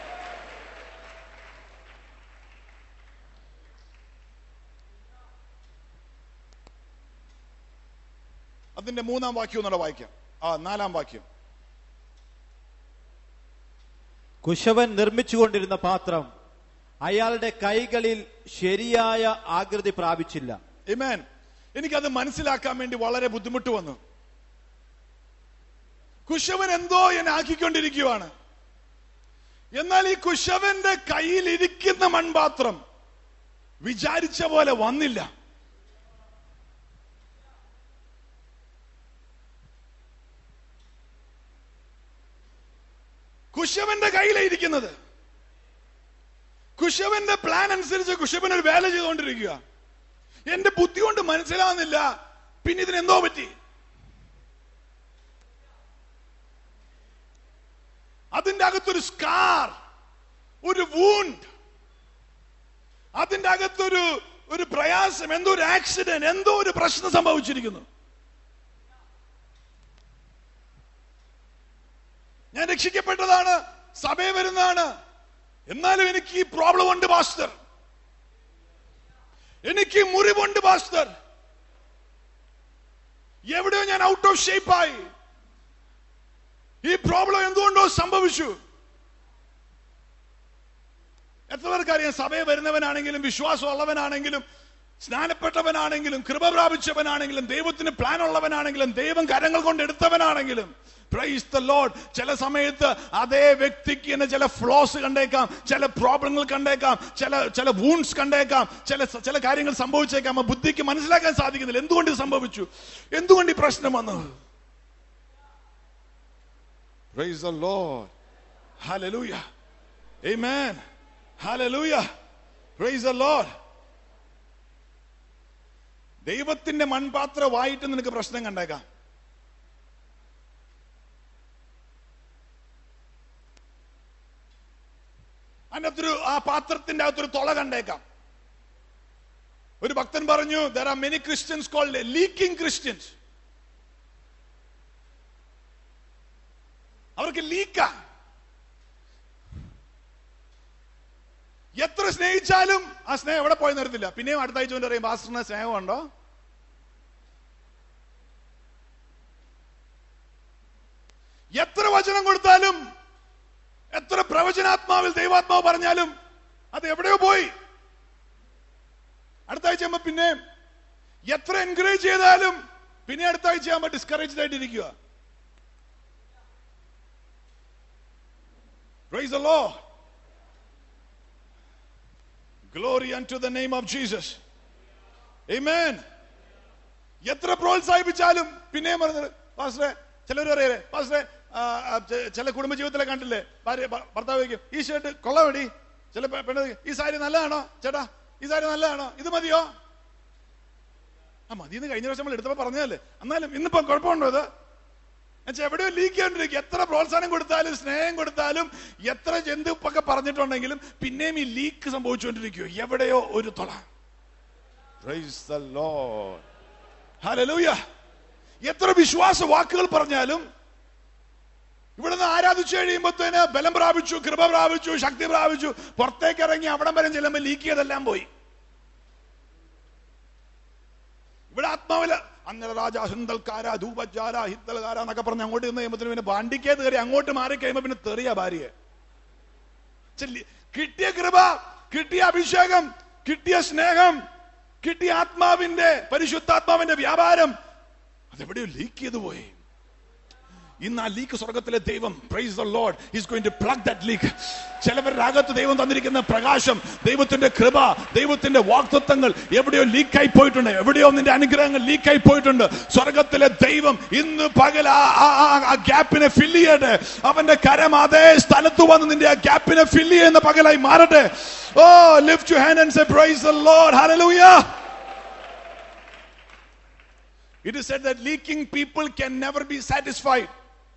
അതിന്റെ മൂന്നാം വാക്യം ഒന്നുകൂടെ വായിക്കാം ആ നാലാം വാക്യം കുശവൻ നിർമ്മിച്ചുകൊണ്ടിരുന്ന പാത്രം അയാളുടെ കൈകളിൽ ശരിയായ ആകൃതി പ്രാപിച്ചില്ല Amen. എനിക്കത് മനസ്സിലാക്കാൻ വേണ്ടി വളരെ ബുദ്ധിമുട്ട് വന്നു കുശവൻ എന്തോ എന്നെ ആക്കിക്കൊണ്ടിരിക്കുവാണ് എന്നാൽ ഈ കുശവന്റെ കയ്യിൽ ഇരിക്കുന്ന മൺപാത്രം വിചാരിച്ച പോലെ വന്നില്ല കുശവന്റെ കയ്യിലാണ് ഇരിക്കുന്നത് കുശവന്റെ പ്ലാൻ അനുസരിച്ച് കുശവൻ ഒരു വേല ചെയ്തുകൊണ്ടിരിക്കുക എന്റെ ബുദ്ധി കൊണ്ട് മനസ്സിലാവുന്നില്ല പിന്നെ ഇതിനെന്തോ പറ്റി അതിന്റെ അകത്തൊരു സ്കാർ ഒരു വൂണ്ട് അതിന്റെ അകത്തൊരു ഒരു പ്രയാസം എന്തോ ഒരു ആക്സിഡന്റ് എന്തോ ഒരു പ്രശ്നം സംഭവിച്ചിരിക്കുന്നു ഞാൻ രക്ഷിക്കപ്പെട്ടതാണ് സഭയെ വരുന്നതാണ് എന്നാലും എനിക്ക് ഈ പ്രോബ്ലം ഉണ്ട് പാസ്റ്റർ എനിക്ക് ഈ മുറിവുണ്ട് പാസ്റ്റർ എവിടെയോ ഞാൻ ഔട്ട് ഓഫ് ഷേപ്പായി ഈ പ്രോബ്ലം എന്തുകൊണ്ടോ സംഭവിച്ചു എത്ര പേർക്കറിയാം സഭയെ വരുന്നവനാണെങ്കിലും വിശ്വാസമുള്ളവനാണെങ്കിലും സ്നാനപ്പെട്ടവനാണെങ്കിലും കൃപ പ്രാപിച്ചവനാണെങ്കിലും ദൈവത്തിന് പ്ലാൻ ഉള്ളവനാണെങ്കിലും ദൈവം കരങ്ങൾ കൊണ്ട് എടുത്തവനാണെങ്കിലും പ്രൈസ് ദ ലോഡ് ചില സമയത്ത് അതേ വ്യക്തിക്ക് തന്നെ ചില ഫ്ലോസ് കണ്ടേക്കാം ചില പ്രോബ്ലങ്ങൾ കണ്ടേക്കാം ചില ചില വൂൺസ് കണ്ടേക്കാം ചില ചില കാര്യങ്ങൾ സംഭവിച്ചേക്കാം ആ ബുദ്ധിക്ക് മനസ്സിലാക്കാൻ സാധിക്കുന്നില്ല എന്തുകൊണ്ട് ഇത് സംഭവിച്ചു എന്തുകൊണ്ട് ഈ പ്രശ്നം വന്നു Praise the Lord. Hallelujah. Amen. Hallelujah. Praise the Lord. ദൈവത്തിന്റെ മൺപാത്രമായിട്ട് നിനക്ക് പ്രശ്നം കണ്ടേക്കാം അതിനകത്തൊരു ആ പാത്രത്തിന്റെ അകത്തൊരു തുള കണ്ടേക്കാം ഒരു ഭക്തൻ പറഞ്ഞു there are many Christians called leaking Christians അവർക്ക് ലീക്കാ എത്ര സ്നേഹിച്ചാലും ആ സ്നേഹം എവിടെ പോയി നിർത്തില്ല പിന്നെയും അടുത്ത ആഴ്ച കൊണ്ട് പറയും പാസ്റ്ററിന് സ്നേഹമുണ്ടോ എത്ര വചനം കൊടുത്താലും എത്ര പ്രവചനാത്മാവിൽ ദൈവാത്മാവ് പറഞ്ഞാലും അത് എവിടെയോ പോയി അടുത്ത ആഴ്ച ആകുമ്പോ പിന്നെ എത്ര എൻകറേജ് ചെയ്താലും പിന്നെ അടുത്ത ആഴ്ച ആകുമ്പോ ഡിസ്കറേജ്ഡ് ആയിട്ടിരിക്കുക Praise the Lord. Glory unto the name of Jesus. Amen. എത്ര പ്രോത്സാഹിപ്പിച്ചാലും പിന്നെയും പറഞ്ഞത് പാസ്റ്ററെ ചിലർ പറയേ പാസ്റ്ററെ ആ, ആ, ചെ- ചില കുടുംബ ജീവിതത്തിലെ കണ്ടില്ലേ ഭാര്യ ഭ- ഭർത്താവ് ചോദിക്കും ഈ ഷർട്ട് കൊള്ളാമടി ചില പെ- പെണ്ണ് ചോദിക്കും, ഈ സാരി നല്ലതാണോ ചേട്ടാ ഈ സാരി നല്ലതാണോ ഇത് മതിയോ ആ മതിയെന്ന് കഴിഞ്ഞ വർഷം നമ്മൾ എടുത്തപ്പോ പറഞ്ഞതല്ലേ എന്നാലും ഇന്നിപ്പം കുഴപ്പമുണ്ടോ ഇത് എന്നുവെച്ചാൽ എവിടെയോ ലീക്ക് ചെയ്തോണ്ടിരിക്കും എത്ര പ്രോത്സാഹനം കൊടുത്താലും സ്നേഹം കൊടുത്താലും എത്ര ജന്തുപ്പൊക്കെ പറഞ്ഞിട്ടുണ്ടെങ്കിലും പിന്നെയും ഈ ലീക്ക് സംഭവിച്ചുകൊണ്ടിരിക്കുവോ എവിടെയോ ഒരു തൊള Praise the Lord. Hallelujah. എത്ര വിശ്വാസ വാക്കുകൾ പറഞ്ഞാലും ഇവിടുന്ന് ആരാധിച്ചു കഴിയുമ്പോഴത്തേന് ബലം പ്രാപിച്ചു കൃപ പ്രാപിച്ചു ശക്തി പ്രാപിച്ചു പുറത്തേക്ക് ഇറങ്ങി അവിടം വരെ ചെല്ലുമ്പോൾ ലീക്ക് ചെയ്തെല്ലാം പോയി ഇവിടെ ആത്മാവില് അങ്ങനെ രാജ ഹിന്ദൽക്കാര ധൂപജാര ഹിത്തൽക്കാര എന്നൊക്കെ പറഞ്ഞ് അങ്ങോട്ട് നിന്ന് കഴിയുമ്പോൾ പിന്നെ ബാണ്ടിക്കേ കയറി അങ്ങോട്ട് മാറി കഴിയുമ്പോ പിന്നെ തെറിയ ഭാര്യയെ ചെല്ലി- കിട്ടിയ കൃപ കിട്ടിയ അഭിഷേകം കിട്ടിയ സ്നേഹം കിട്ടിയ ആത്മാവിന്റെ പരിശുദ്ധാത്മാവിന്റെ വ്യാപാരം അതെവിടെയോ ലീക്ക് ചെയ്തു പോയി ഇന്ന് ആ ലീക്ക് സ്വർഗത്തിലെ ദൈവം praise the Lord is going to plug that leak ചിലവരുടെ അകത്ത് ദൈവം തന്നിരിക്കുന്ന പ്രകാശം ദൈവത്തിന്റെ കൃപ ദൈവത്തിന്റെ വാക്തത്വങ്ങൾ എവിടെയോ ലീക്കായി പോയിട്ടുണ്ട് എവിടെയോ നിന്റെ അനുഗ്രഹങ്ങൾ ലീക്കായി പോയിട്ടുണ്ട് സ്വർഗത്തിലെ ദൈവം ഇന്ന് പകൽ ആ- ആ- ആ- ആ ഗ്യാപ്പിനെ ഫില്ല് ചെയ്യട്ടെ അവന്റെ കരം അതേ സ്ഥലത്ത് വന്ന് നിന്റെ ആ ഗ്യാപ്പിനെ ഫില്ല് ചെയ്യുന്ന പകലായി മാറട്ടെ oh lift you hand and say praise the Lord hallelujah It is said that leaking people can never be satisfied.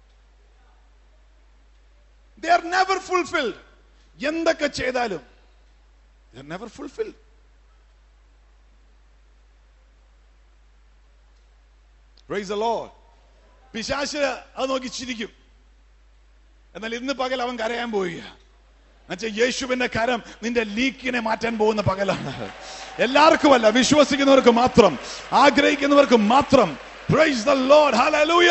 They are never fulfilled. എന്തൊക്കെ ചെയ്താലും they are never fulfilled. Praise the Lord. പിശാശ് അത് നോക്കി ചിരിക്കും എന്നാൽ ഇന്ന് പകൽ അവൻ കരയാൻ പോവുക എന്നുവെച്ചാൽ യേശുവിന്റെ കരം നിന്റെ ലീക്കിനെ മാറ്റാൻ പോകുന്ന പകലാണ് എല്ലാവർക്കുമല്ല വിശ്വസിക്കുന്നവർക്ക് മാത്രം ആഗ്രഹിക്കുന്നവർക്ക് മാത്രം പ്രൈസ് ദ ലോർഡ് ഹല്ലേലൂയ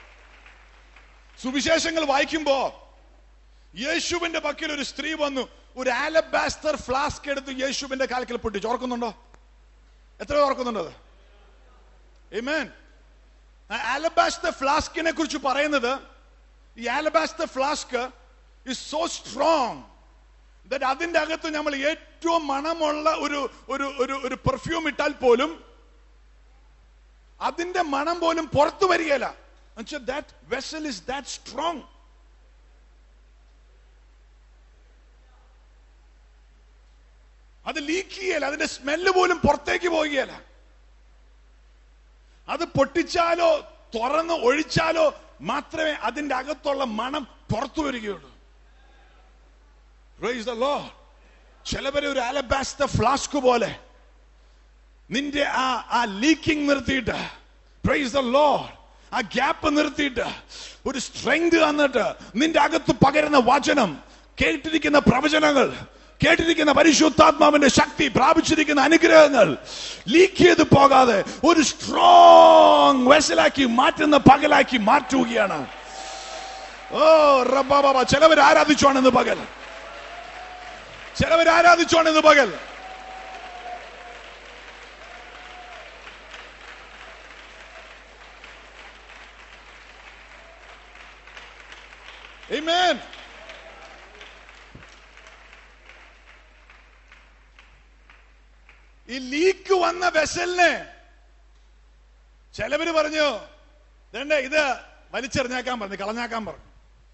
സുവിശേഷങ്ങൾ വായിക്കുമ്പോ യേശുവിന്റെ പക്കൽ ഒരു സ്ത്രീ വന്നു ഒരു ആലബാസ്റ്റർ ഫ്ലാസ്ക് എടുത്ത് യേശുവിന്റെ കാൽക്കൽ പൊട്ടിച്ചു ഓർക്കുന്നുണ്ടോ എത്ര പേർ ഓർക്കുന്നുണ്ടോ അത് Amen. ആലബാസ്റ്റർ ഫ്ലാസ്കിനെ കുറിച്ച് പറയുന്നത് ഈ alabaster flask is so strong that അതിന്റെ അകത്ത് നമ്മൾ ഏറ്റവും മണമുള്ള ഒരു ഒരു ഒരു ഒരു പെർഫ്യൂം ഇട്ടാൽ പോലും അതിന്റെ മണം പോലും പുറത്തു വരികയില്ല that vessel is that strong അത് ലീക്ക് ചെയ്യല അതിന്റെ സ്മെല്ല് പോലും പുറത്തേക്ക് പോവുകയല്ല അത് പൊട്ടിച്ചാലോ തുറന്ന് ഒഴിച്ചാലോ മാത്രമേ അതിന്റെ അകത്തുള്ള മണം പുറത്തു വരികയുള്ളൂ Praise the Lord. ചിലവരെ ഒരു അലബാസ്റ്റർ ഫ്ലാസ്ക് പോലെ നിന്റെ ആ ആ ലീക്കിംഗ് നിർത്തിയിട്ട് പ്രൈസ് ദ ലോർഡ് ആ ഗ്യാപ്പ് നിർത്തിയിട്ട് ഒരു സ്ട്രെങ്ത് തന്നിട്ട് നിന്റെ അകത്ത് പകരുന്ന വചനം കേട്ടിരിക്കുന്ന പ്രവചനങ്ങൾ കേട്ടിരിക്കുന്ന പരിശുദ്ധാത്മാവിന്റെ ശക്തി പ്രാപിച്ചിരിക്കുന്ന അനുഗ്രഹങ്ങൾ ലീക്ക് ചെയ്ത് പോകാതെ ഒരു സ്ട്രോങ് വെസലാക്കി മാറ്റുന്ന പകലാക്കി മാറ്റുകയാണ് ഓ റബ്ബാബാബ ചിലവർ ആരാധിച്ചോണെന്ന് പകൽ ചിലവർ ആരാധിച്ചോണെന്ന് പകൽ Amen. ഈ ലീക്ക് വന്ന വെസലിനെ ചിലവര് പറഞ്ഞു ഇതേണ്ട ഇത് വലിച്ചെറിഞ്ഞാക്കാൻ പറഞ്ഞു കളഞ്ഞാക്കാൻ പറഞ്ഞു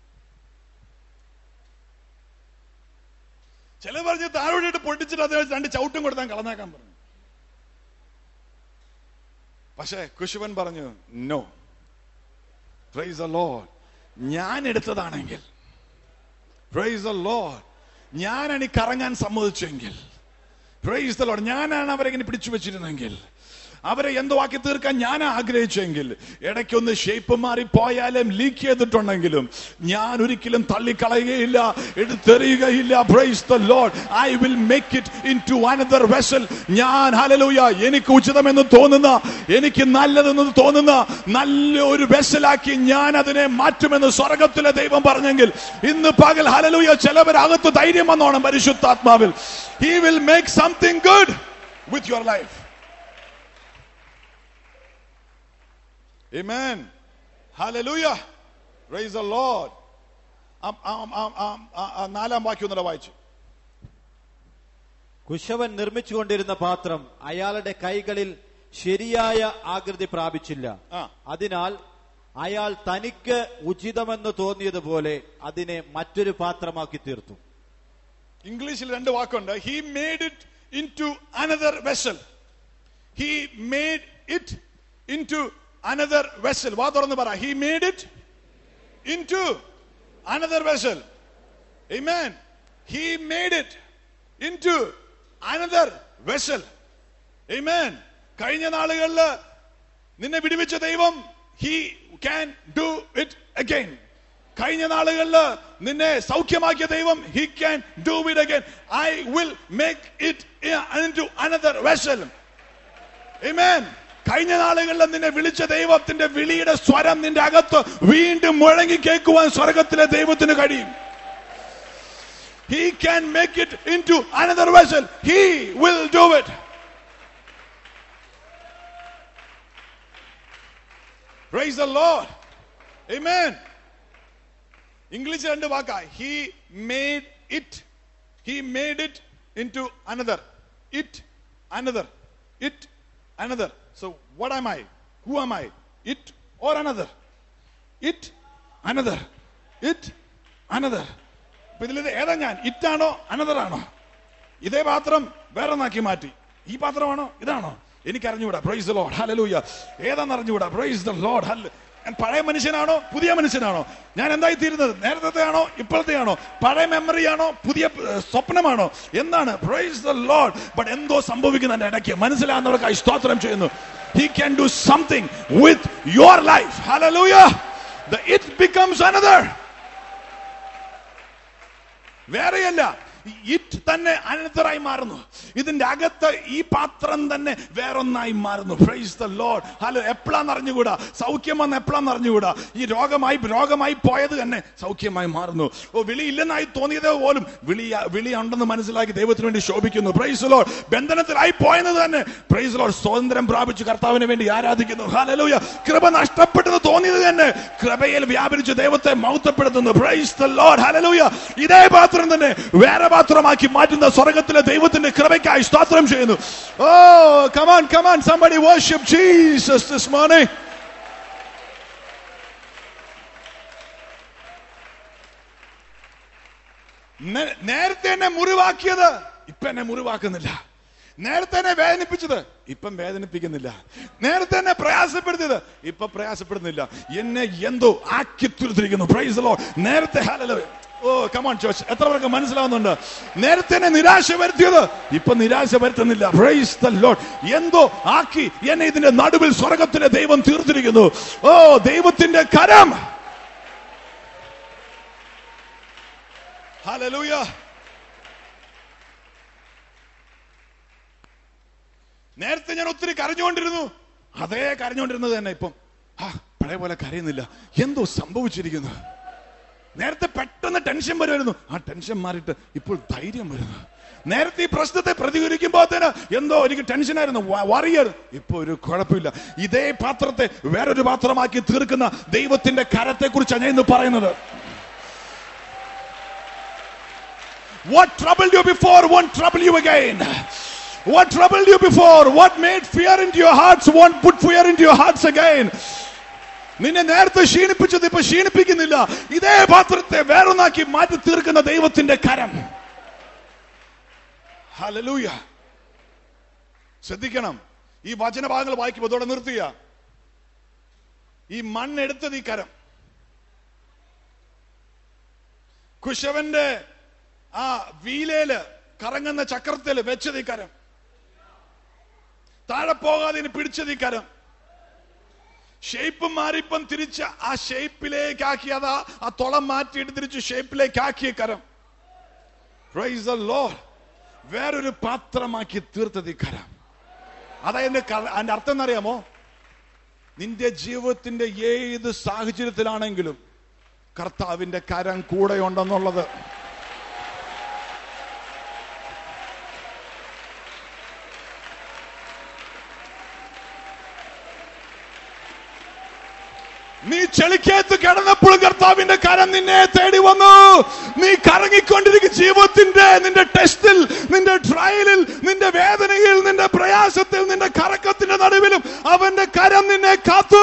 ചിലർ പറഞ്ഞ് താഴോട്ടിട്ട് പൊട്ടിച്ചിട്ട് അത് രണ്ട് ചവിട്ടും കൊടുത്താൻ കളഞ്ഞാക്കാൻ പറഞ്ഞു പക്ഷേ കുശുവൻ പറഞ്ഞു നോ പ്രൈസ് ദ ലോർഡ് ഞാൻ എടുത്തതാണെങ്കിൽ പ്രൈസ് ദ ലോർഡ് ഞാനാണ് ഈ കറങ്ങാൻ സമ്മതിച്ചെങ്കിൽ പ്രൈസ് ദ ലോർഡ് ഞാനാണ് അവരെ ഇങ്ങനെ പിടിച്ചു വെച്ചിരുന്നെങ്കിൽ അവരെ എന്തോ ആക്കി തീർക്കാൻ ഞാൻ ആഗ്രഹിച്ചെങ്കിൽ ഇടയ്ക്കൊന്ന് ഷേപ്പ് മാറി പോയാലും ലീക്ക് ചെയ്തിട്ടുണ്ടെങ്കിലും ഞാൻ ഒരിക്കലും തള്ളിക്കളയുകയില്ല എടുത്തെറിയുകയില്ല praise the Lord I will make it into another vessel ഞാൻ ഹലലൂയ എനിക്ക് ഉചിതമെന്ന് തോന്നുന്ന എനിക്ക് നല്ലതെന്ന് തോന്നുന്ന നല്ല ഒരു വെസലാക്കി ഞാൻ അതിനെ മാറ്റുമെന്ന് സ്വർഗത്തിലെ ദൈവം പറഞ്ഞെങ്കിൽ ഇന്ന് പകൽ ഹലലൂയ ചിലവരകത്ത് ധൈര്യം വന്നോണം പരിശുദ്ധാത്മാവിൽ he will make something good with your life Amen. Hallelujah. Praise the Lord. ആം- ആം- ആം- ആം- ആ- ആ നാലാം വാക്യം ഒന്നുകൂടെ വായിച്ചു കുശവൻ നിർമ്മിച്ചുകൊണ്ടിരുന്ന പാത്രം അയാളുടെ കൈകളിൽ ശരിയായ ആകൃതി പ്രാപിച്ചില്ല ആ. അതിനാൽ അയാൾ തനിക്ക് ഉചിതമെന്ന് തോന്നിയതുപോലെ അതിനെ മറ്റൊരു പാത്രമാക്കി തീർത്തു ഇംഗ്ലീഷിൽ രണ്ട് വാക്കുണ്ട് he made it into another vessel he made it into another vessel വാ തുറന്ന് പറ he made it into another vessel Amen. He made it into another vessel. Amen. കഴിഞ്ഞ നാളുകളിൽ നിന്നെ വിടുവിച്ച ദൈവം he can do it again കഴിഞ്ഞ നാളുകളിൽ നിന്നെ സൗഖ്യമാക്കിയ ദൈവം he can do it again I will make it to another vessel Amen. കഴിഞ്ഞ നാളുകളിൽ നിന്നെ വിളിച്ച ദൈവത്തിന്റെ വിളിയുടെ സ്വരം നിന്റെ അകത്ത് വീണ്ടും മുഴങ്ങി കേൾക്കുവാൻ സ്വർഗത്തിലെ ദൈവത്തിന് കഴിയും He can make it into another vessel. He will do it. Praise the Lord. Amen. ഇംഗ്ലീഷ് രണ്ട് വാക്കാ he made it he made it into another it another it another so what am I who am I it or another it another it another അപ്പൊ ഇതിൽ ഏതാ ഞാൻ ഇറ്റാണോ another ആണോ ഇതേ പാത്രം വേറെ നാക്കി മാറ്റി ഈ പാത്രമാണോ ഇതാണോ എനിക്ക് അറിഞ്ഞുകൂടാ പ്രൈസ് ദ ലോഡ് ഹല്ലേലൂയ ഏതാന്ന് അറിഞ്ഞുകൂടാ പ്രൈസ് ദ ലോഡ് ഹല്ല് ഞാൻ പഴയ മനുഷ്യനാണോ പുതിയ മനുഷ്യനാണോ ഞാൻ എന്തായി തീരുന്നത് നേരത്തെ ആണോ ഇപ്പോഴത്തെ ആണോ പഴയ മെമ്മറി ആണോ പുതിയ ഏഹ്, സ്വപ്നമാണോ എന്താണ് പ്രൈസ് ദ ലോഡ് ബട്ട് എന്തോ സംഭവിക്കുന്ന എന്റെ ഇടയ്ക്ക് മനസ്സിലാകുന്നവർക്കായി സ്തോത്രം ചെയ്യുന്നു he can do something with your life hallelujah the it becomes another വേറെയല്ല ഇറ്റ് തന്നെ അനന്തരായി മാറുന്നു ഇതിന്റെ അകത്ത് ഈ പാത്രം തന്നെ വേറൊന്നായി മാറുന്നു പ്രൈസ് ദ ലോഡ് ഹലോ എപ്പോഴാന്ന് അറിഞ്ഞുകൂടാ സൗഖ്യം വന്ന് എപ്പോഴാന്ന് അറിഞ്ഞുകൂടാ ഈ രോഗമായി രോഗമായി പോയത് തന്നെ സൗഖ്യമായി മാറുന്നു ഓ വിളി ഇല്ലെന്നായി തോന്നിയത് പോലും വിളി വിളി ഉണ്ടെന്ന് മനസ്സിലാക്കി ദൈവത്തിന് വേണ്ടി ശോഭിക്കുന്നു പ്രൈസ് ലോഡ് ബന്ധനത്തിലായി പോയത് തന്നെ പ്രൈസ് ലോഡ് സ്വാതന്ത്ര്യം പ്രാപിച്ചു കർത്താവിന് വേണ്ടി ആരാധിക്കുന്നു ഹല്ലേലൂയ കൃപ നഷ്ടപ്പെട്ടെന്ന് തോന്നിയത് തന്നെ കൃപയിൽ വ്യാപരിച്ച് ദൈവത്തെ മൗത്തപ്പെടുത്തുന്നു പ്രൈസ് ദ ലോർഡ് ഹല്ലേലൂയ ഇതേ പാത്രം തന്നെ വേറെ പാത്രമാക്കി മാറ്റുന്ന സ്വർഗത്തിലെ ദൈവത്തിന്റെ കൃപയ്ക്കായി സ്തോത്രം ചെയ്യുന്നു oh come on come on somebody worship Jesus this morning നേ- നേരത്തെ എന്നെ മുറിവാക്കിയത് ഇപ്പൊ എന്നെ മുറിവാക്കുന്നില്ല നേരത്തെ എന്നെ വേദനിപ്പിച്ചത് ഇപ്പം വേദനിപ്പിക്കുന്നില്ല നേരത്തെ എന്നെ പ്രയാസപ്പെടുത്തിയത് ഇപ്പൊ പ്രയാസപ്പെടുന്നില്ല എന്നെ എന്തോ ആക്കി തീർത്തിരിക്കുന്നു പ്രൈസ് ലോ നേരത്തെ ഹല്ലേലൂയ. ഓ കമോൺ ചോച്ച് എത്ര പേർക്ക് മനസ്സിലാവുന്നുണ്ട് നേരത്തെ എന്നെ നിരാശ വരുത്തിയത് ഇപ്പൊ നിരാശ വരുത്തുന്നില്ല പ്രൈസ് ദ ലോഡ് എന്തോ ആക്കി എന്നെ ഇതിന്റെ നടുവിൽ സ്വർഗത്തിലെ ദൈവം തീർത്തിരിക്കുന്നു ഓ ദൈവത്തിന്റെ കരം ഹല്ലേലൂയ നേരത്തെ ഞാൻ ഒത്തിരി കരഞ്ഞുകൊണ്ടിരുന്നു അതേ കരഞ്ഞുകൊണ്ടിരുന്നത് തന്നെ ഇപ്പം ആ പഴയ പോലെ കരയുന്നില്ല എന്തോ സംഭവിച്ചിരിക്കുന്നു നേരത്തെ പെട്ടെന്ന് ടെൻഷൻ വരുമായിരുന്നു ആ ടെൻഷൻ മാറിയിട്ട് ഇപ്പോൾ ധൈര്യം വരുന്നു നേരത്തെ ഈ പ്രശ്നത്തെ പ്രതികരിക്കുമ്പോൾ തന്നെ എന്തോ എനിക്ക് ടെൻഷനായിരുന്നു വറിയായിരുന്നു ഇപ്പൊ ഒരു കുഴപ്പമില്ല ഇതേ പാത്രത്തെ വേറൊരു പാത്രമാക്കി തീർക്കുന്ന ദൈവത്തിന്റെ കരത്തെ കുറിച്ചാണ് ഞാൻ ഇന്ന് പറയുന്നത് What troubled you before won't trouble you again. What troubled you before, what made fear into your hearts won't put fear into your hearts again. നിന്നെ നേരത്തെ ക്ഷീണിപ്പിച്ചത് ഇപ്പൊ ക്ഷീണിപ്പിക്കുന്നില്ല ഇതേ പാത്രത്തെ വേറൊന്നാക്കി മാറ്റി തീർക്കുന്ന ദൈവത്തിന്റെ കരം ഹല്ലേലൂയ ശ്രദ്ധിക്കണം ഈ വചനഭാഗങ്ങൾ വായിക്കുമ്പോൾ അതോടെ നിർത്തിയ ഈ മണ്ണെടുത്തത് ഈ കരം കുശവന്റെ ആ വീലയില് കറങ്ങുന്ന ചക്രത്തിൽ വെച്ചത് ഈ കരം താഴെ പോകാതെ ഇനി പിടിച്ചത് ഈ കരം ഷേപ്പ് മാറിപ്പം തിരിച്ച് ആ ഷേപ്പിലേക്ക് ആക്കിയതാ ആ തുളം മാറ്റിയിട്ട് തിരിച്ച് ഷേപ്പിലേക്ക് ആക്കിയ കരം Praise the Lord. വേറൊരു പാത്രമാക്കി തീർത്തത് ഈ കരം അതായത് ക- അതിന്റെ അർത്ഥം എന്നറിയാമോ നിന്റെ ജീവിതത്തിന്റെ ഏത് സാഹചര്യത്തിലാണെങ്കിലും കർത്താവിന്റെ കരം കൂടെയുണ്ടെന്നുള്ളത് നീ ചെളിക്കകത്ത് കിടന്നപ്പോഴും കർത്താവിന്റെ കരം നിന്നെ തേടി വന്നു നീ കറങ്ങിക്കൊണ്ടിരിക്കുന്ന ജീവിതത്തിന്റെ നിന്റെ ടെസ്റ്റിൽ നിന്റെ ട്രയലിൽ നിന്റെ വേദനയിൽ നിന്റെ പ്രയാസത്തിൽ നിന്റെ കറക്കത്തിന്റെ നടുവിലും അവന്റെ കരം നിന്നെ കാത്തു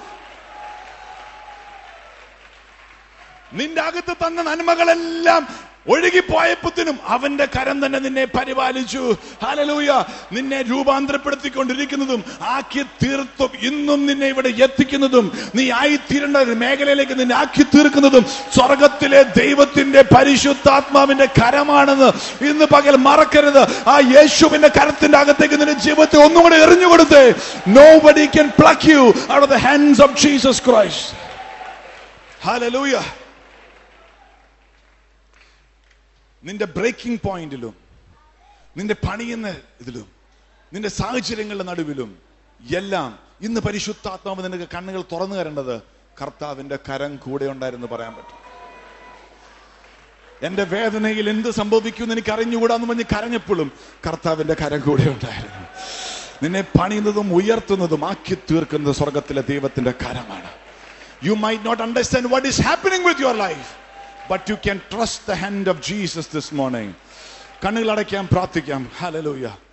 നിന്റെ അകത്ത് തന്ന നന്മകളെല്ലാം ഒഴുകിപ്പോയപ്പത്തിനും അവന്റെ കരം തന്നെ നിന്നെ പരിപാലിച്ചു ഹലലൂയ നിന്നെ രൂപാന്തരപ്പെടുത്തിക്കൊണ്ടിരിക്കുന്നതും ആക്കി തീർത്തും ഇന്നും നിന്നെ ഇവിടെ എത്തിക്കുന്നതും നീ ആയിത്തീരേണ്ട ഒരു മേഖലയിലേക്ക് നിന്നെ ആക്കി തീർക്കുന്നതും സ്വർഗത്തിലെ ദൈവത്തിന്റെ പരിശുദ്ധാത്മാവിന്റെ കരമാണെന്ന് ഇന്ന് പകൽ മറക്കരുത് ആ യേശുവിന്റെ കരത്തിന്റെ അകത്തേക്ക് നിന്റെ ജീവിതത്തെ ഒന്നും കൂടെ എറിഞ്ഞു കൊടുത്തേ nobody can pluck you out of the hands of Jesus Christ hallelujah നിന്റെ ബ്രേക്കിംഗ് പോയിന്റിലും നിന്റെ പണിയുന്ന ഇതിലും നിന്റെ സാഹചര്യങ്ങളുടെ നടുവിലും എല്ലാം ഇന്ന് പരിശുദ്ധാത്മാവ് നിനക്ക് കണ്ണുകൾ തുറന്നു തരേണ്ടത് കർത്താവിന്റെ കരം കൂടെ ഉണ്ടായിരുന്നു പറയാൻ പറ്റും എന്റെ വേദനയിൽ എന്ത് സംഭവിക്കുമെന്ന് എനിക്ക് അറിഞ്ഞുകൂടാന്ന് പറഞ്ഞ് കരഞ്ഞപ്പോഴും കർത്താവിന്റെ കരം കൂടെ ഉണ്ടായിരുന്നു നിന്നെ പണിയുന്നതും ഉയർത്തുന്നതും ആക്കി തീർക്കുന്നത് സ്വർഗത്തിലെ ദൈവത്തിന്റെ കരമാണ് You might not understand what is happening with your life, but you can trust the hand of Jesus this morning. കണ്ണുകൾ അടയ്ക്കാം പ്രാർത്ഥിക്കാം ഹലലൂയ